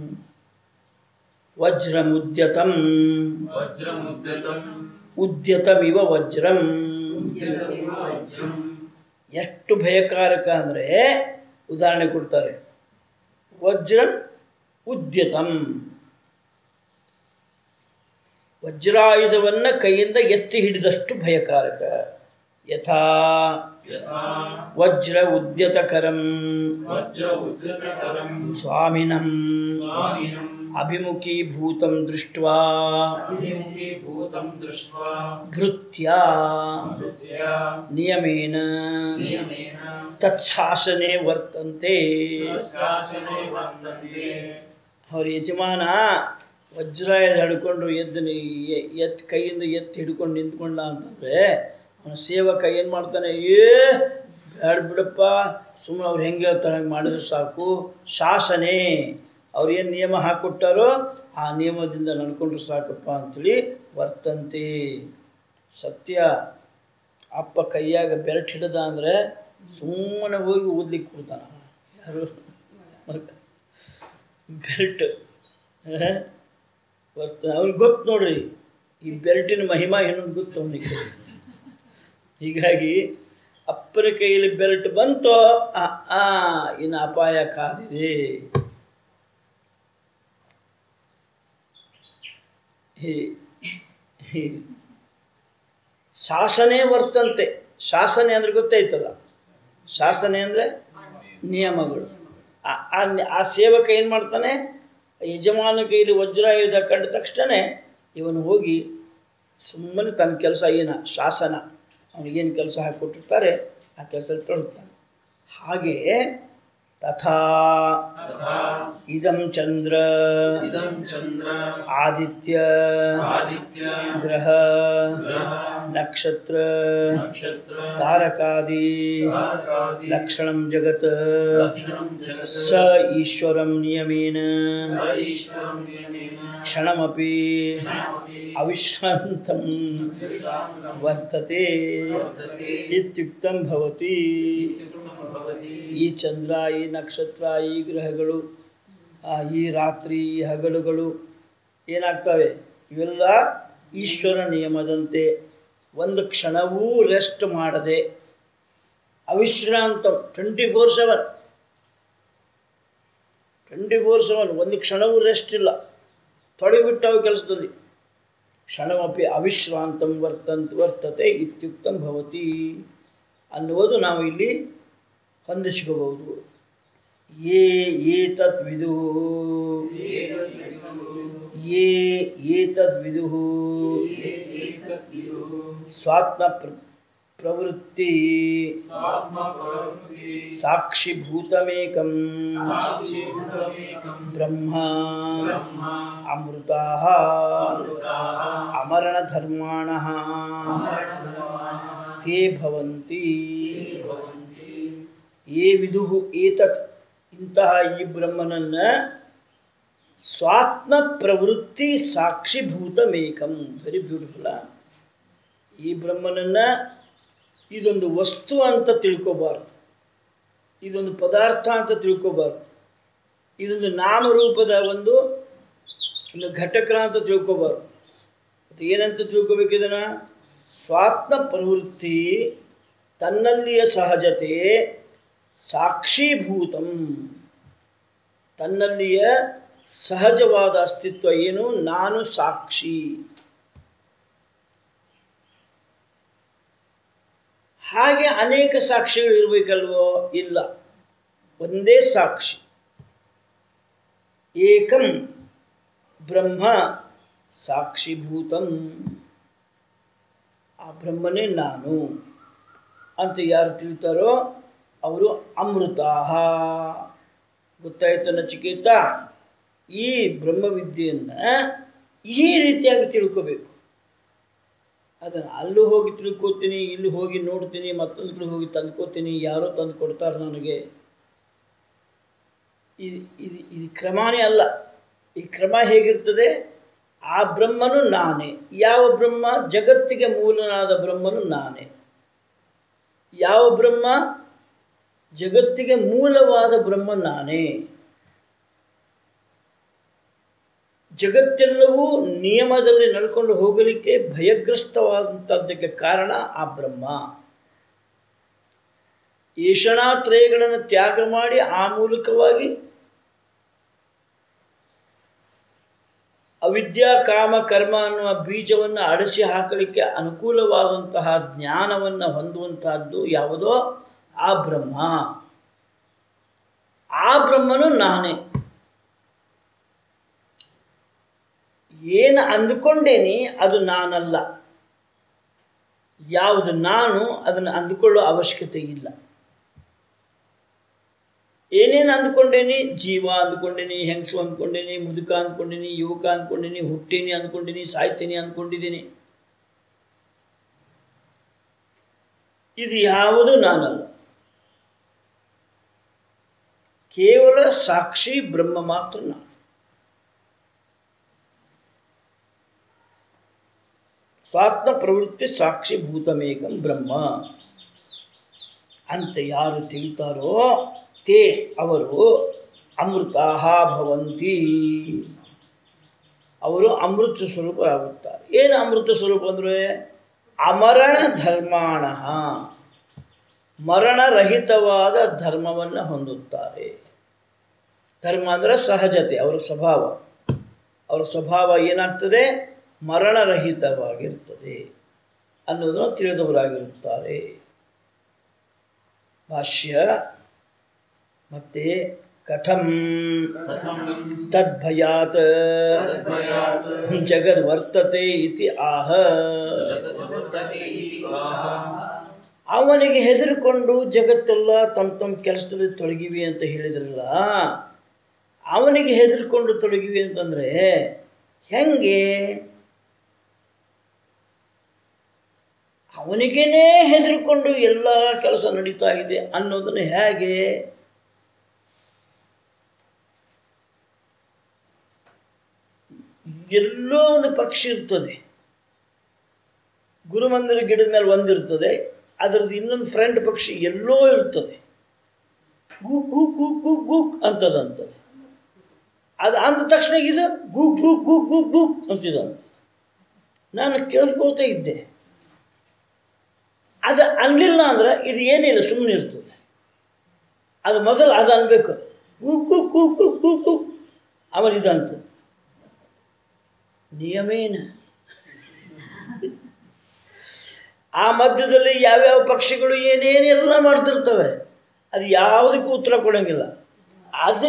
ವಜ್ರಮುದ್ಯತಂ ವಜ್ರಮುದ್ಯತಂ ಉದ್ಯತಮಿವ ವಜ್ರಂ ಉದ್ಯತಮಿವ ವಜ್ರಂ ಎಷ್ಟು ಭಯಕಾರಕ ಅಂದರೆ ಉದಾಹರಣೆ ಕೊಡ್ತಾರೆ ವಜ್ರಂ ಉದ್ಯತಂ ವಜ್ರಾಯುಧವನ್ನು ಕೈಯಿಂದ ಎತ್ತಿ ಹಿಡಿದಷ್ಟು ಭಯಕಾರಕ ಯಥಾ ಯಥಾ ವಜ್ರ ಉದ್ಯತಕರಂ ವಜ್ರ ಉದ್ಯತಕರಂ ಸ್ವಾಮಿನಂ ಸ್ವಾಮಿನಂ ಅಭಿಮುಖೀಭೂತಂ ದೃಷ್ಟ್ವಾ ಅಭಿಮುಖೀಭೂತಂ ದೃಷ್ಟ್ವಾ ಭೃತ್ಯ ಭೃತ್ಯ ನಿಯಮೇನ ನಿಯಮೇನ ತತ್ಶಾಸನೆ ವರ್ತಂತೆ ಶಾಸನೆ ವರ್ತಂತೆ ಅವ್ರ ಯಜಮಾನ ವಜ್ರಾಯುಧ ಹಿಡ್ಕೊಂಡು ಎದ್ದು ನಿ- ಎತ್ ಕೈಯಿಂದ ಎತ್ತಿ ಹಿಡ್ಕೊಂಡು ನಿಂತ್ಕೊಂಡ ಅಂತಂದರೆ ಅವನ ಸೇವಕ ಏನು ಮಾಡ್ತಾನೆ ಏ ಬೇಡ ಬಿಡಪ್ಪ ಸುಮ್ಮನೆ ಅವ್ರು ಹೆಂಗೆ ಹೇಳ್ತಾರೆ ಹಂಗೆ ಮಾಡಿದ್ರೆ ಸಾಕು ಶಾಸನೆ ಅವ್ರು ಏನು ನಿಯಮ ಹಾಕ್ಕೊಟ್ಟಾರೋ ಆ ನಿಯಮದಿಂದ ನಡ್ಕೊಂಡ್ರೆ ಸಾಕಪ್ಪ ಅಂಥೇಳಿ ವರ್ತಂತೆ ಸತ್ಯ ಅಪ್ಪ ಕೈಯಾಗ ಬೆರಟ್ ಹಿಡ್ದ ಅಂದರೆ ಸುಮ್ಮನೆ ಹೋಗಿ ಓದ್ಲಿಕ್ಕೆ ಕೊಡ್ತಾನ ಯಾರು ಮಗ ಬೆಲ್ಟ್ ವರ್ತ ಅವ್ನಿಗೆ ಗೊತ್ತು ನೋಡ್ರಿ ಈ ಬೆಲ್ಟಿನ ಮಹಿಮಾ ಏನೊಂದು ಗೊತ್ತು ಅವನಿಗೆ ಹೀಗಾಗಿ ಅಪ್ಪನ ಕೈಯಲ್ಲಿ ಬೆಲ್ಟ್ ಬಂತೋ ಆ ಆ ಇನ್ನು ಅಪಾಯ ಕಾದಿದೆ ಹೀ- ಹೀ- ಶಾಸನೆ ವರ್ತಂತೆ ಶಾಸನೆ ಅಂದರೆ ಗೊತ್ತಾಯ್ತಲ್ಲ ಶಾಸನೆ ಅಂದರೆ ನಿಯಮಗಳು ಆ- ಆ ನಿ- ಆ ಸೇವಕ ಏನು ಮಾಡ್ತಾನೆ ಯಜಮಾನ ಕೈಲಿ ವಜ್ರಾಯುಧ ಕಂಡ ತಕ್ಷಣ ಇವನು ಹೋಗಿ ಸುಮ್ಮನೆ ತನ್ನ ಕೆಲಸ ಏನ ಶಾಸನ ಅವನಿಗೇನು ಕೆಲಸ ಹಾಕಿಕೊಟ್ಟಿರ್ತಾರೆ ಆ ಕೆಲಸ ತೊಡಗ್ತಾನೆ ಹಾಗೆ ತಥಾ ತಥಾ ಇದಂ ಚಂದ್ರ ಇದಂ ಚಂದ್ರ ಆದಿತ್ಯ ಆದಿತ್ಯ ಗ್ರಹ ಗ್ರಹ ನಕ್ಷತ್ರ ನಕ್ಷತ್ರ ತಾರಕಾದಿ ತಾರಕಾದಿ ಲಕ್ಷಣಂ ಜಗತ್ ಲಕ್ಷಣಂ ಜಗತ್ ಸ ಈಶ್ವರಂ ನಿಯಮೇನ ಸ ಈಶ್ವರಂ ನಿಯಮೇನ ಕ್ಷಣಮಪಿ ಕ್ಷಣಮಪಿ ಅವಿಶ್ರಾಂತಂ ವಿಶ್ರಾಂತಂ ವರ್ತತೆ ವರ್ತತೆ ಇತ್ಯುಕ್ತಂ ಭವತಿ ಇತ್ಯುಕ್ತಂ ಭವತಿ ಈ ಚಂದ್ರ ಈ ನಕ್ಷತ್ರ ಈ ಗ್ರಹಗಳು ಆ, ಈ ರಾತ್ರಿ ಈ ಹಗಲುಗಳು ಏನಾಗ್ತವೆ ಇವೆಲ್ಲ ಈಶ್ವರ ನಿಯಮದಂತೆ ಒಂದು ಕ್ಷಣವೂ ರೆಸ್ಟ್ ಮಾಡದೆ ಅವಿಶ್ರಾಂತ twenty four seven twenty four seven ಒಂದು ಕ್ಷಣವೂ ರೆಸ್ಟ್ ಇಲ್ಲ ತೊಡಗಿಬಿಟ್ಟವು ಕೆಲಸದಲ್ಲಿ ಕ್ಷಣಮಪಿ ಅವಿಶ್ರಾಂತಂ ವರ್ತಂತ ವರ್ತತೆ ಇತ್ಯುಕ್ತಂ ಭವತಿ ಅನ್ನುವುದು ನಾವು ಇಲ್ಲಿ ಹೊಂದಿಸ್ಕೋಬಹುದು ಯೇ ಏತತ್ ವಿದು ಯೇ ಏತದ್ ವಿದು ಸ್ವಾತ್ಮ ಪ್ರ ಪ್ರವೃತ್ತಿ ಆತ್ಮ ಪ್ರವೃತ್ತಿ ಸಾಕ್ಷಿಭೂತಮೇಕಂ ಸಾಕ್ಷಿಭೂತಮೇಕಂ ಬ್ರಹ್ಮ ಬ್ರಹ್ಮ ಅಮೃತಾ ಅಮೃತಾಃ ಅಮರಣಧರ್ಮಾಣ ಅಮರಣಧರ್ಮಾಃ ತೇ ಭವಂತಿ ಭವಂತಿ ಯೇ ವಿದು ಏತತ್ ಇಂತಹ ಈ ಬ್ರಹ್ಮನನ್ನು ಸ್ವಾತ್ಮ ಪ್ರವೃತ್ತಿ ಸಾಕ್ಷಿಭೂತಮೇಕಂ ವೆರಿ ಬ್ಯೂಟಿಫುಲ್ಲ ಈ ಬ್ರಹ್ಮನನ್ನು ಇದೊಂದು ವಸ್ತು ಅಂತ ತಿಳ್ಕೊಬಾರ್ದು ಇದೊಂದು ಪದಾರ್ಥ ಅಂತ ತಿಳ್ಕೊಬಾರ್ದು ಇದೊಂದು ನಾಮರೂಪದ ಒಂದು ಒಂದು ಘಟಕ ಅಂತ ತಿಳ್ಕೊಬಾರ್ದು ಮತ್ತು ಏನಂತ ತಿಳ್ಕೊಬೇಕು ಇದನ್ನು ಸ್ವಾತ್ಮ ಪ್ರವೃತ್ತಿ ತನ್ನಲ್ಲಿಯ ಸಹಜತೆ ಸಾಕ್ಷೀಭೂತಂ ತನ್ನಲ್ಲಿಯ ಸಹಜವಾದ ಅಸ್ತಿತ್ವ ಏನು ನಾನು ಸಾಕ್ಷಿ ಹಾಗೆ ಅನೇಕ ಸಾಕ್ಷಿಗಳು ಇರಬೇಕಲ್ವೋ ಇಲ್ಲ ಒಂದೇ ಸಾಕ್ಷಿ ಏಕಂ ಬ್ರಹ್ಮ ಸಾಕ್ಷಿಭೂತಂ ಆ ಬ್ರಹ್ಮನೇ ನಾನು ಅಂತ ಯಾರು ತಿಳಿತಾರೋ ಅವರು ಅಮೃತಾಹ ಗೊತ್ತಾಯ್ತು ನಚಿಕೇತ ಈ ಬ್ರಹ್ಮವಿದ್ಯೆಯನ್ನು ಈ ರೀತಿಯಾಗಿ ತಿಳ್ಕೋಬೇಕು ಅದನ್ನು ಅಲ್ಲೂ ಹೋಗಿ ತಿಳ್ಕೊತೀನಿ ಇಲ್ಲಿ ಹೋಗಿ ನೋಡ್ತೀನಿ ಮತ್ತೊಂದು ಕಡೆ ಹೋಗಿ ತಂದ್ಕೋತೀನಿ ಯಾರೋ ತಂದು ಕೊಡ್ತಾರೆ ನನಗೆ ಇದು ಇದು ಇದು ಕ್ರಮನೇ ಅಲ್ಲ ಈ ಕ್ರಮ ಹೇಗಿರ್ತದೆ ಆ ಬ್ರಹ್ಮನು ನಾನೇ ಯಾವ ಬ್ರಹ್ಮ ಜಗತ್ತಿಗೆ ಮೂಲನಾದ ಬ್ರಹ್ಮನು ನಾನೇ ಯಾವ ಬ್ರಹ್ಮ ಜಗತ್ತಿಗೆ ಮೂಲವಾದ ಬ್ರಹ್ಮ ನಾನೇ ಜಗತ್ತೆಲ್ಲವೂ ನಿಯಮದಲ್ಲಿ ನಡ್ಕೊಂಡು ಹೋಗಲಿಕ್ಕೆ ಭಯಗ್ರಸ್ತವಾದಂಥದ್ದಕ್ಕೆ ಕಾರಣ ಆ ಬ್ರಹ್ಮ ಈಶಣಾತ್ರಯಗಳನ್ನು ತ್ಯಾಗ ಮಾಡಿ ಆ ಮೂಲಕವಾಗಿ ಅವಿದ್ಯಾ ಕಾಮ ಕರ್ಮ ಅನ್ನುವ ಬೀಜವನ್ನು ಅಡಸಿ ಹಾಕಲಿಕ್ಕೆ ಅನುಕೂಲವಾದಂತಹ ಜ್ಞಾನವನ್ನು ಹೊಂದುವಂತಹದ್ದು ಯಾವುದೋ ಆ ಬ್ರಹ್ಮ ಆ ಬ್ರಹ್ಮನು ನಾನೇ ಏನು ಅಂದುಕೊಂಡೇನಿ ಅದು ನಾನಲ್ಲ ಯಾವುದು ನಾನು ಅದನ್ನು ಅಂದುಕೊಳ್ಳೋ ಅವಶ್ಯಕತೆ ಇಲ್ಲ ಏನೇನು ಅಂದ್ಕೊಂಡೇನಿ ಜೀವ ಅಂದ್ಕೊಂಡೇನಿ ಹೆಂಗಸು ಅಂದ್ಕೊಂಡೇನಿ ಮುದುಕ ಅಂದ್ಕೊಂಡೇನಿ ಯುವಕ ಅಂದ್ಕೊಂಡೇನಿ ಹುಟ್ಟೀನಿ ಅಂದ್ಕೊಂಡೀನಿ ಸಾಯ್ತೀನಿ ಅಂದ್ಕೊಂಡಿದ್ದೀನಿ ಇದು ಯಾವುದು ನಾನಲ್ಲ ಕೇವಲ ಸಾಕ್ಷಿ ಬ್ರಹ್ಮ ಮಾತ್ರ ನಾನು ಸ್ವಾತ್ಮ ಪ್ರವೃತ್ತಿ ಸಾಕ್ಷಿ ಭೂತಮೇಕಂ ಬ್ರಹ್ಮ ಅಂತ ಯಾರು ತಿಳಿತಾರೋ ತೇ ಅವರು ಅಮೃತಾಹ ಭವಂತಿ ಅವರು ಅಮೃತ ಸ್ವರೂಪರಾಗುತ್ತಾರೆ ಏನು ಅಮೃತ ಸ್ವರೂಪ ಅಂದರೆ ಅಮರಣ ಧರ್ಮಾಣ ಮರಣರಹಿತವಾದ ಧರ್ಮವನ್ನು ಹೊಂದುತ್ತಾರೆ ಧರ್ಮ ಅಂದರೆ ಸಹಜತೆ ಅವರ ಸ್ವಭಾವ ಅವರ ಸ್ವಭಾವ ಏನಾಗ್ತದೆ ಮರಣರಹಿತವಾಗಿರ್ತದೆ ಅನ್ನೋದನ್ನು ತಿಳಿದವರಾಗಿರುತ್ತಾರೆ ಭಾಷ್ಯ ಮತ್ತೆ ಕಥಂ ಕಥಂ ತದ್ಭಯಾತ್ ತದ್ಭಯಾತ್ ಜಗದ್ವರ್ತತೆ ಇತಿ ಆಹ ಜಗದ್ವರ್ತತೆ ಇತಿ ಆಹ. ಅವನಿಗೆ ಹೆದರಿಕೊಂಡು ಜಗತ್ತೆಲ್ಲ ತಮ್ಮ ತಮ್ಮ ಕೆಲಸದಲ್ಲಿ ತೊಡಗಿವಿ ಅಂತ ಹೇಳಿದ್ರಲ್ಲ ಅವನಿಗೆ ಹೆದರಿಕೊಂಡು ತೊಡಗಿವಿ ಅಂತಂದರೆ ಹೆಂಗೆ ಅವನಿಗೇನೇ ಹೆದರಿಕೊಂಡು ಎಲ್ಲ ಕೆಲಸ ನಡೀತಾ ಇದೆ ಅನ್ನೋದನ್ನು ಹೇಗೆ ಎಲ್ಲೋ ಒಂದು ಪಕ್ಷಿ ಇರ್ತದೆ ಗುರುಮಂದಿರ ಗಿಡದ ಮೇಲೆ ಒಂದಿರ್ತದೆ ಅದರದ್ದು ಇನ್ನೊಂದು ಫ್ರೆಂಡ್ ಪಕ್ಷಿ ಎಲ್ಲೋ ಇರ್ತದೆ ಗೂಕ್ ಗೂಕ್ ಗೂಕ್ ಗೂಕ್ ಗೂಕ್ ಅಂತದಂತದೆ ಅದು ಅಂದ ತಕ್ಷಣ ಇದು ಗೂಕ್ ಗೂಕ್ ಗೂಕ್ ಗೂಕ್ ಗೂಕ್ ಅಂತಿದಂತ ನಾನು ಕೇಳ್ಕೋತ ಇದ್ದೆ ಅದು ಅನ್ಲಿಲ್ಲ ಅಂದ್ರೆ ಇದು ಏನಿಲ್ಲ ಸುಮ್ಮನೆ ಇರ್ತದೆ ಅದು ಮೊದಲು ಅದು ಅನ್ಬೇಕು ಗೂಕ್ ಗೂಕ್ ಗೂಕ್ ಗೂಕ್ ಗೂಕ್ ಗೂಕ್ ಆಮೇಲೆ ಇದಂತ ನಿಯಮೇನ ಆ ಮಧ್ಯದಲ್ಲಿ ಯಾವ್ಯಾವ ಪಕ್ಷಿಗಳು ಏನೇನೆಲ್ಲ ಮಾಡ್ತಿರ್ತವೆ ಅದು ಯಾವುದಕ್ಕೂ ಉತ್ತರ ಕೊಡೋಂಗಿಲ್ಲ ಅದೇ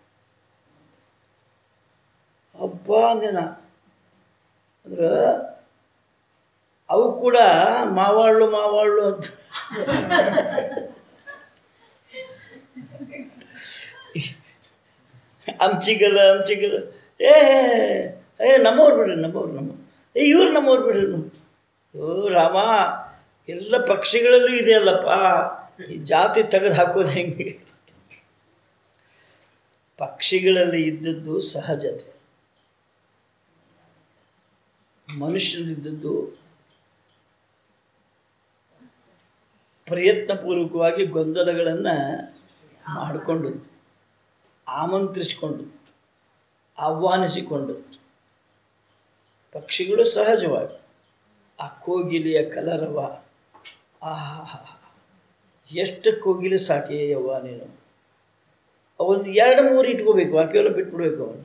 ಹಬ್ಬ ಅಂದಿನ ಅಂದ್ರೆ ಅವು ಕೂಡ ಮಾವಾಳು ಮಾವಾಳು ಅಂತ ಅಂಚಿಗಲ್ಲ ಅಂಚಿಗಲ್ಲ ಏ ಏ ನಮ್ಮವ್ರು ಬಿಡ್ರಿ ನಮ್ಮವ್ರು ನಮ್ಮ ಏ ಇವ್ರು ನಮ್ಮವ್ರು ಬಿಡ್ರಿ ನೀವು ಓ ರಾಮ ಎಲ್ಲ ಪಕ್ಷಿಗಳಲ್ಲೂ ಇದೆಯಲ್ಲಪ್ಪ ಈ ಜಾತಿ ತೆಗೆದು ಹಾಕೋದು ಹೆಂಗೆ ಪಕ್ಷಿಗಳಲ್ಲಿ ಇದ್ದದ್ದು ಸಹಜತೆ ಮನುಷ್ಯನಿದ್ದದ್ದು ಪ್ರಯತ್ನಪೂರ್ವಕವಾಗಿ ಗೊಂದಲಗಳನ್ನು ಮಾಡಿಕೊಂಡದ್ದು ಆಮಂತ್ರಿಸಿಕೊಂಡದ್ದು ಆಹ್ವಾನಿಸಿಕೊಂಡದ್ದು ಪಕ್ಷಿಗಳು ಸಹಜವಾಗಿ ಆ ಕೋಗಿಲೆಯ ಕಲರವ ಆಹಾ ಎಷ್ಟು ಕೋಗಿಲೆ ಸಾಕೆಯವ್ವ ನೀನು ಅವೊಂದು ಎರಡು ಮೂರು ಇಟ್ಕೋಬೇಕು ಬಾಕಿಯೆಲ್ಲ ಬಿಟ್ಬಿಡ್ಬೇಕು ಅವನು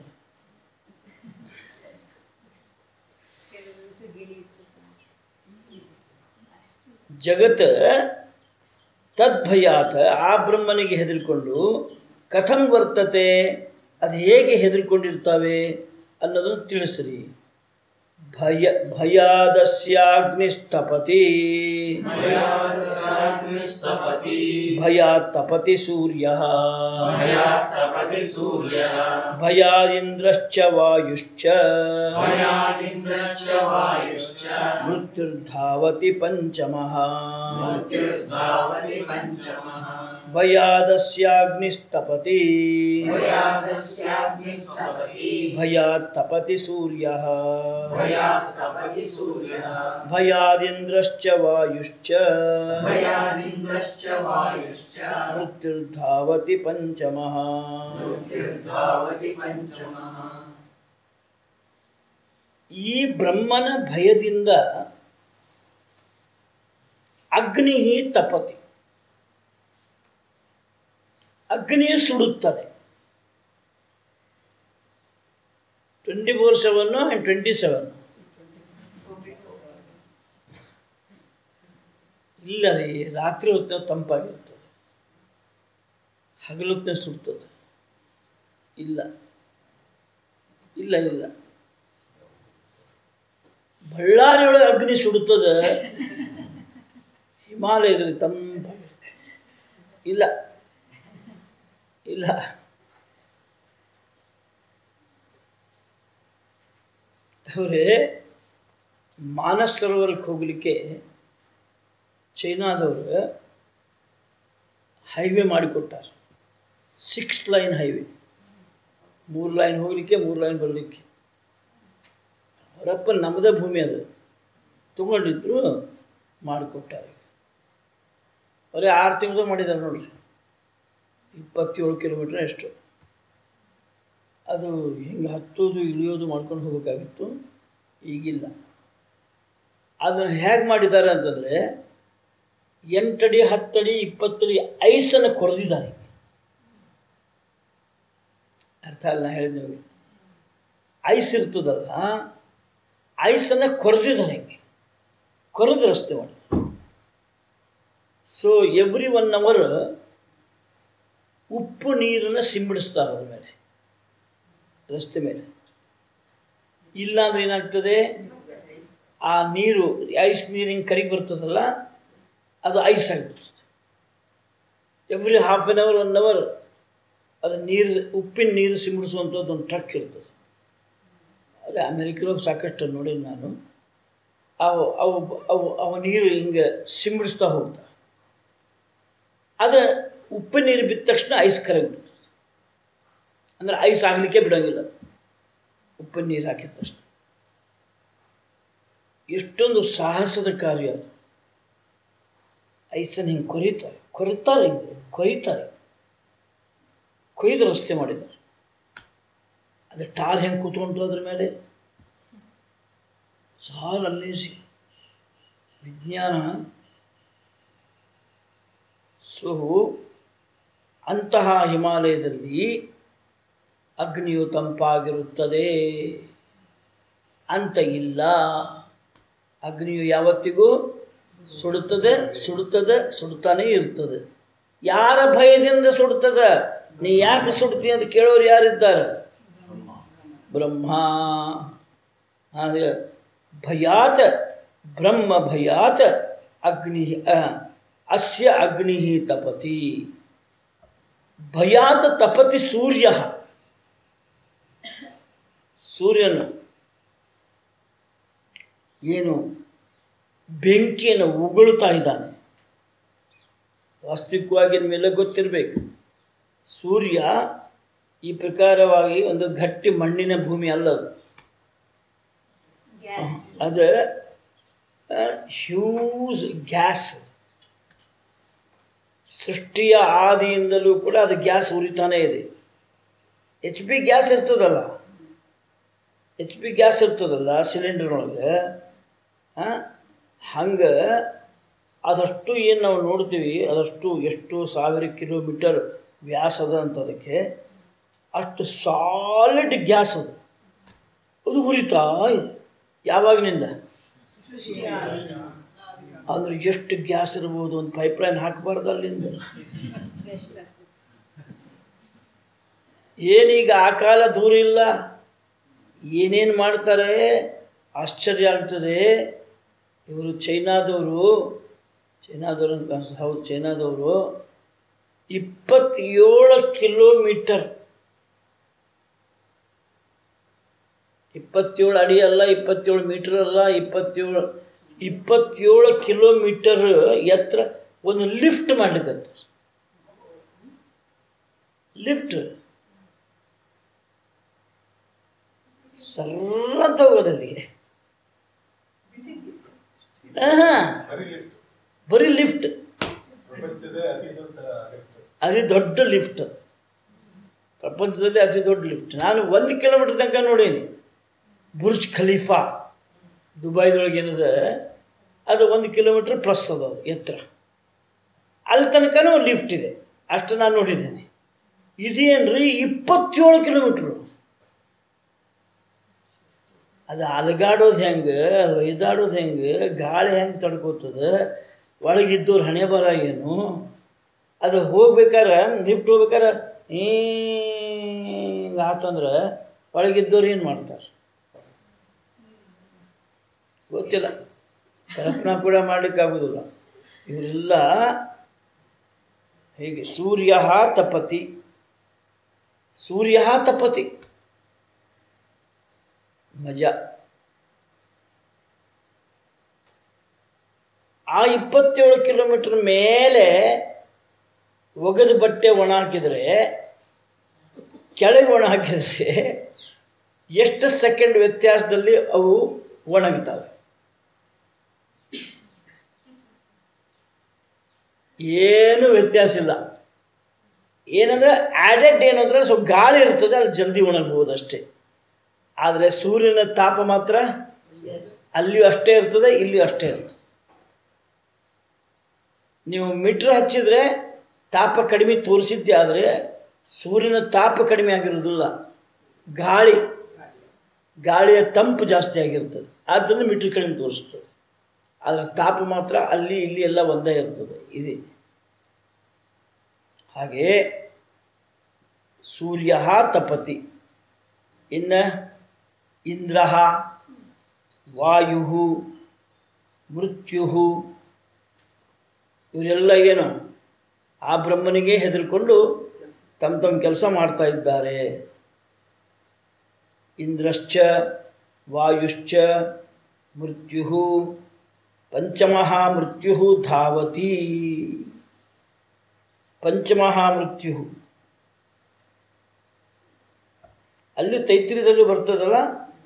ಜಗತ್ ತದ್ಭಯಾತ್ ಆ ಬ್ರಹ್ಮನಿಗೆ ಹೆದರಿಕೊಂಡು ಕಥಂ ವರ್ತತೆ ಅದು ಹೇಗೆ ಹೆದರಿಕೊಂಡಿರ್ತಾವೆ ಅನ್ನೋದನ್ನು ತಿಳಿಸ್ರಿ ಭಯ ಭಯಾದಸ್ಯಾಗ್ನಿಸ್ತಪತಿ ಭಯಾಸ್ಯಾಗ್ನಿಸ್ತಪತಿ ಭಯಾತ್ ತಪತಿ ಸೂರ್ಯ ಭಯಾತ್ತಪತಿ ಸೂರ್ಯಃ ಭಯಾದಿಂದ್ರಶ್ಚ ವಾಯುಶ್ಚ ಭಯಾದಿಂದ್ರಶ್ಚ ವಾಯುಶ್ಚ ಮೃತ್ಯುರ್ಧಾವತಿ ಪಂಚಮಃ ಮೃತ್ಯುರ್ಧಾವತಿ ಪಂಚಮಃ ಭಯಾದಸ್ಯಾಗ್ನಿಸ್ತಪತಿ ಭಯಾದಸ್ಯಾಗ್ನಿಸ್ತಪತಿ ಭಯಾತ್ ತಪತಿ ಸೂರ್ಯ ಭಯಾತ್ತಪತಿ ಸೂರ್ಯಃ ಭಯಾದಿಂದ್ರಶ್ಚ ವಾಯುಶ್ಚ ಭಯಾದಿಂದ್ರಶ್ಚ ವಾಯುಶ್ಚ ಮೃತ್ಯುರ್ಧಾವತಿ ಪಂಚಮಃ ಮೃತ್ಯುರ್ಧಾವತಿ ಪಂಚಮಃ ಈ ಬ್ರಹ್ಮನ ಭಯದಿಂದ ಅಗ್ನಿ ತಪತಿ ಅಗ್ನಿಯು ಸುಡುತ್ತದೆ twenty four seven and twenty seven ಇಲ್ಲ ರೀ ರಾತ್ರಿ ಹೊತ್ತ ತಂಪಾಗಿರ್ತದೆ ಹಗಲೊತ್ತನೆ ಸುಡ್ತದೆ ಇಲ್ಲ ಇಲ್ಲ ಇಲ್ಲ ಬಳ್ಳಾರಿ ಒಳಗೆ ಅಗ್ನಿ ಸುಡುತ್ತದೆ ಹಿಮಾಲಯದಲ್ಲಿ ತಂಪಾಗಿರ್ತದೆ ಇಲ್ಲ ಇಲ್ಲ ಅವರೇ ಮಾನಸ್ ಸರೋವರಕ್ಕೆ ಹೋಗಲಿಕ್ಕೆ ಚೈನಾದವರು ಹೈವೇ ಮಾಡಿಕೊಟ್ಟಾರೆ ಸಿಕ್ಸ್ ಲೈನ್ ಹೈವೇ ಮೂರು ಲೈನ್ ಹೋಗಲಿಕ್ಕೆ ಮೂರು ಲೈನ್ ಬರಲಿಕ್ಕೆ ಅವರಪ್ಪ ನಮ್ಮದೇ ಭೂಮಿ ಅದು ತಗೊಂಡಿದ್ರು ಮಾಡಿಕೊಟ್ಟಾರೆ ಅವರೇ ಆರು ತಿಂಗಳು ಮಾಡಿದ್ದಾರೆ ನೋಡ್ರಿ ಇಪ್ಪತ್ತೇಳು ಕಿಲೋಮೀಟ್ರ್ ಎಷ್ಟು ಅದು ಹಿಂಗೆ ಹತ್ತೋದು ಇಳಿಯೋದು ಮಾಡ್ಕೊಂಡು ಹೋಗಬೇಕಾಗಿತ್ತು ಈಗಿಲ್ಲ ಅದನ್ನು ಹೇಗೆ ಮಾಡಿದ್ದಾರೆ ಅಂತಂದರೆ ಎಂಟಡಿ ಹತ್ತಡಿ ಇಪ್ಪತ್ತಡಿ ಐಸನ್ನು ಕೊರೆದಿದ್ದಾರೆ ಅರ್ಥ ಅಲ್ಲ ನಾ ಹೇಳಿದ ನಿಮಗೆ ಐಸ್ ಇರ್ತದಲ್ಲ ಐಸನ್ನು ಕೊರೆದಿದ್ದಾರೆ ಹಿಂಗೆ ಕೊರೆದು ರಸ್ತೆ ಮಾಡಿ ಸೊ ಎವ್ರಿ ಒನ್ ಅವರ್ ಉಪ್ಪು ನೀರನ್ನು ಸಿಂಬಡಿಸ್ತಾರೆ ಅದ್ರ ಮೇಲೆ ರಸ್ತೆ ಮೇಲೆ ಇಲ್ಲಾಂದ್ರೆ ಏನಾಗ್ತದೆ ಆ ನೀರು ಐಸ್ ನೀರು ಹಿಂಗೆ ಕರಿಗೆ ಬರ್ತದಲ್ಲ ಅದು ಐಸ್ ಆಗಿಬಿಡ್ತದೆ every half an hour one hour ಅದು ನೀರು ಉಪ್ಪಿನ ನೀರು ಸಿಂಬಡಿಸುವಂಥದ್ದು ಒಂದು ಟ್ರಕ್ ಇರ್ತದೆ ಅದೇ ಅಮೆರಿಕದೊಳಗೆ ಸಾಕಷ್ಟು ನೋಡೀನಿ ನಾನು ಅವು ಅವು ಅವು ಅವು ನೀರು ಹಿಂಗೆ ಸಿಂಬಡಿಸ್ತಾ ಹೋಗ್ತಾ ಅದು ಉಪ್ಪಿನ ನೀರು ಬಿದ್ದ ತಕ್ಷಣ ಐಸ್ ಕರಗಿಬಿಡ್ತದೆ ಅಂದರೆ ಐಸ್ ಆಗಲಿಕ್ಕೆ ಬಿಡೋಂಗಿಲ್ಲ ಅದು ಉಪ್ಪಿನ ನೀರು ಹಾಕಿದ ತಕ್ಷಣ ಎಷ್ಟೊಂದು ಸಾಹಸದ ಕಾರ್ಯ ಅದು ಐಸನ್ನು ಹಿಂಗೆ ಕೊರಿತಾರೆ ಕೊರಿತಾರೆ ಹಿಂಗೆ ಕೊಯ್ತಾರೆ ಕೊಯ್ದು ರಸ್ತೆ ಮಾಡಿದ್ದಾರೆ ಅದು ಟಾರ್ ಹೆಂಗೆ ಕೂತ್ಕೊಂತು ಅದ್ರ ಮೇಲೆ ಸಾಲ ಅಮೇಜಿಂಗ್ ವಿಜ್ಞಾನ ಸೊ ಅಂತಹ ಹಿಮಾಲಯದಲ್ಲಿ ಅಗ್ನಿಯು ತಂಪಾಗಿರುತ್ತದೆ ಅಂತ ಇಲ್ಲ ಅಗ್ನಿಯು ಯಾವತ್ತಿಗೂ ಸುಡುತ್ತದೆ ಸುಡುತ್ತದೆ ಸುಡ್ತಾನೇ ಇರ್ತದೆ ಯಾರ ಭಯದಿಂದ ಸುಡ್ತದ ನೀ ಯಾಕೆ ಸುಡ್ತಿ ಅಂತ ಕೇಳೋರು ಯಾರಿದ್ದಾರೆ ಬ್ರಹ್ಮ ಹಾಗೆ ಭಯಾತ್ ಬ್ರಹ್ಮ ಭಯಾತ್ ಅಗ್ನಿ ಅ, ಅಸ್ಯ ಅಗ್ನಿ ತಪತಿ ಭಯಾತ್ ತಪತಿ ಸೂರ್ಯ ಸೂರ್ಯನು ಏನು ಬೆಂಕಿಯನ್ನು ಉಗುಳ್ತಾ ಇದ್ದಾನೆ ವಾಸ್ತವಿಕವಾಗಿ ಮೇಲೆ ಗೊತ್ತಿರಬೇಕು ಸೂರ್ಯ ಈ ಪ್ರಕಾರವಾಗಿ ಒಂದು ಗಟ್ಟಿ ಮಣ್ಣಿನ ಭೂಮಿ ಅಲ್ಲ ಅದು ಅದು ಹ್ಯೂಸ್ ಗ್ಯಾಸ್ ಸೃಷ್ಟಿಯ ಆದಿಯಿಂದಲೂ ಕೂಡ ಅದು ಗ್ಯಾಸ್ ಉರಿತಾನೇ ಇದೆ ಎಚ್ ಪಿ ಗ್ಯಾಸ್ ಇರ್ತದಲ್ಲ ಎಚ್ ಪಿ ಗ್ಯಾಸ್ ಇರ್ತದಲ್ಲ ಸಿಲಿಂಡರ್ ಒಳಗೆ ಹಂಗೆ ಅದಷ್ಟು ಏನು ನಾವು ನೋಡ್ತೀವಿ ಅದಷ್ಟು ಎಷ್ಟು ಸಾವಿರ ಕಿಲೋಮೀಟರ್ ವ್ಯಾಸ ಅದ ಅಂತ ಅದಕ್ಕೆ ಅಷ್ಟು ಸಾಲಿಡ್ ಗ್ಯಾಸ್ ಅದು ಅದು ಉರಿತಾ ಇದೆ ಯಾವಾಗಿನಿಂದ ಅಂದ್ರೆ ಎಷ್ಟು ಗ್ಯಾಸ್ ಇರ್ಬೋದು ಒಂದು ಪೈಪ್ಲೈನ್ ಹಾಕಬಾರ್ದು ಅಲ್ಲಿಂದ ಏನೀಗ ಆ ಕಾಲ ದೂರ ಇಲ್ಲ ಏನೇನು ಮಾಡ್ತಾರೆ ಆಶ್ಚರ್ಯ ಆಗ್ತದೆ ಇವರು ಚೈನಾದವರು ಚೈನಾದವರು ಅಂತ ಕಾಣಿಸ್ತದೆ ಹೌದು ಚೈನಾದವರು ಇಪ್ಪತ್ತೇಳು ಕಿಲೋಮೀಟರ್ ಇಪ್ಪತ್ತೇಳು ಅಡಿ ಅಲ್ಲ ಇಪ್ಪತ್ತೇಳು ಮೀಟರ್ ಅಲ್ಲ ಇಪ್ಪತ್ತೇಳು ಇಪ್ಪತ್ತೇಳು ಕಿಲೋಮೀಟರ್ ಎತ್ತರ ಒಂದು ಲಿಫ್ಟ್ ಮಾಡ್ಲಿಕ್ಕಂತ ಲಿಫ್ಟ್ ಸರ್ರ ಅಂತ ಹೋಗೋದಲ್ಲಿಗೆ ಹಾಂ ಬರೀ ಲಿಫ್ಟ್ ಪ್ರಪಂಚದ ಅತಿ ದೊಡ್ಡ ಲಿಫ್ಟ್ ಅತಿ ದೊಡ್ಡ ಲಿಫ್ಟ್ ಪ್ರಪಂಚದಲ್ಲಿ ಅತಿ ದೊಡ್ಡ ಲಿಫ್ಟ್ ನಾನು ಒಂದು ಕಿಲೋಮೀಟರ್ ತನಕ ನೋಡೀನಿ ಬುರ್ಜ್ ಖಲೀಫಾ ದುಬೈದೊಳಗೆ ಏನಿದೆ ಅದು ಒಂದು ಕಿಲೋಮೀಟ್ರ್ ಪ್ಲಸ್ ಅದ ಅದು ಎತ್ತರ ಅಲ್ಲಿ ತನಕನೂ ಲಿಫ್ಟ್ ಇದೆ ಅಷ್ಟು ನಾನು ನೋಡಿದ್ದೀನಿ ಇದೇನ್ರಿ ಇಪ್ಪತ್ತೇಳು ಕಿಲೋಮೀಟ್ರು ಅದು ಅಲಗಾಡೋದು ಹೆಂಗೆ ಅದು ಒಯ್ದಾಡೋದು ಹೆಂಗೆ ಗಾಳಿ ಹೆಂಗೆ ತಡ್ಕೋತದೆ ಒಳಗಿದ್ದವ್ರು ಹಣೆ ಬರ ಏನು ಅದು ಹೋಗ್ಬೇಕಾರೆ ಲಿಫ್ಟ್ ಹೋಗ್ಬೇಕಾರೆ ಹಿಂಗೆ ಆತಂದ್ರೆ ಒಳಗಿದ್ದವ್ರು ಏನು ಮಾಡ್ತಾರೆ ಗೊತ್ತಿಲ್ಲ ಕಲ್ಪನಾ ಕೂಡ ಮಾಡಲಿಕ್ಕಾಗೋದಿಲ್ಲ ಇವರೆಲ್ಲ ಹೀಗೆ ಸೂರ್ಯ ತಪತಿ ಸೂರ್ಯ ತಪತಿ ಮಜಾ ಆ ಇಪ್ಪತ್ತೇಳು ಕಿಲೋಮೀಟರ್ ಮೇಲೆ ಒಗೆದ ಬಟ್ಟೆ ಒಣ ಹಾಕಿದರೆ ಕೆಳಗೆ ಒಣ ಹಾಕಿದರೆ ಎಷ್ಟು ಸೆಕೆಂಡ್ ವ್ಯತ್ಯಾಸದಲ್ಲಿ ಅವು ಒಣಗ್ತವೆ ಏನು ವ್ಯತ್ಯಾಸ ಇಲ್ಲ ಏನಂದರೆ ಆ್ಯಡೆಡ್ ಏನಂದರೆ ಸ್ವಲ್ಪ ಗಾಳಿ ಇರ್ತದೆ ಅಲ್ಲಿ ಜಲ್ದಿ ಒಣಗ್ಬೋದು ಅಷ್ಟೇ ಆದರೆ ಸೂರ್ಯನ ತಾಪ ಮಾತ್ರ ಅಲ್ಲಿಯೂ ಅಷ್ಟೇ ಇರ್ತದೆ ಇಲ್ಲಿಯೂ ಅಷ್ಟೇ ಇರ್ತದೆ ನೀವು ಮೀಟ್ರ್ ಹಚ್ಚಿದರೆ ತಾಪ ಕಡಿಮೆ ತೋರಿಸಿದ್ದೆ ಆದರೆ ಸೂರ್ಯನ ತಾಪ ಕಡಿಮೆ ಆಗಿರೋದಿಲ್ಲ ಗಾಳಿ ಗಾಳಿಯ ತಂಪು ಜಾಸ್ತಿ ಆಗಿರ್ತದೆ ಆದ್ದರಿಂದ ಮೀಟ್ರ್ ಕಡಿಮೆ ತೋರಿಸ್ತದೆ ಆದರೆ ತಾಪ ಮಾತ್ರ ಅಲ್ಲಿ ಇಲ್ಲಿ ಎಲ್ಲ ಒಂದೇ ಇರ್ತದೆ ಇದೆ ಹಾಗೆ ಸೂರ್ಯ ತಪತಿ ಇನ್ನು ಇಂದ್ರ ವಾಯು ಮೃತ್ಯು ಇವರೆಲ್ಲ ಏನು ಆ ಬ್ರಹ್ಮನಿಗೆ ಹೆದರ್ಕೊಂಡು ತಮ್ಮ ತಮ್ಮ ಕೆಲಸ ಮಾಡ್ತಾ ಇದ್ದಾರೆ ಇಂದ್ರಶ್ಚ ವಾಯುಶ್ಚ ಮೃತ್ಯು ಪಂಚಮಃ ಮೃತ್ಯು ಧಾವತಿ ಪಂಚಮಃ ಮೃತ್ಯು ಅಲ್ಲಿ ತೈತ್ರಿಯದಲ್ಲಿ ಬರ್ತದಲ್ಲ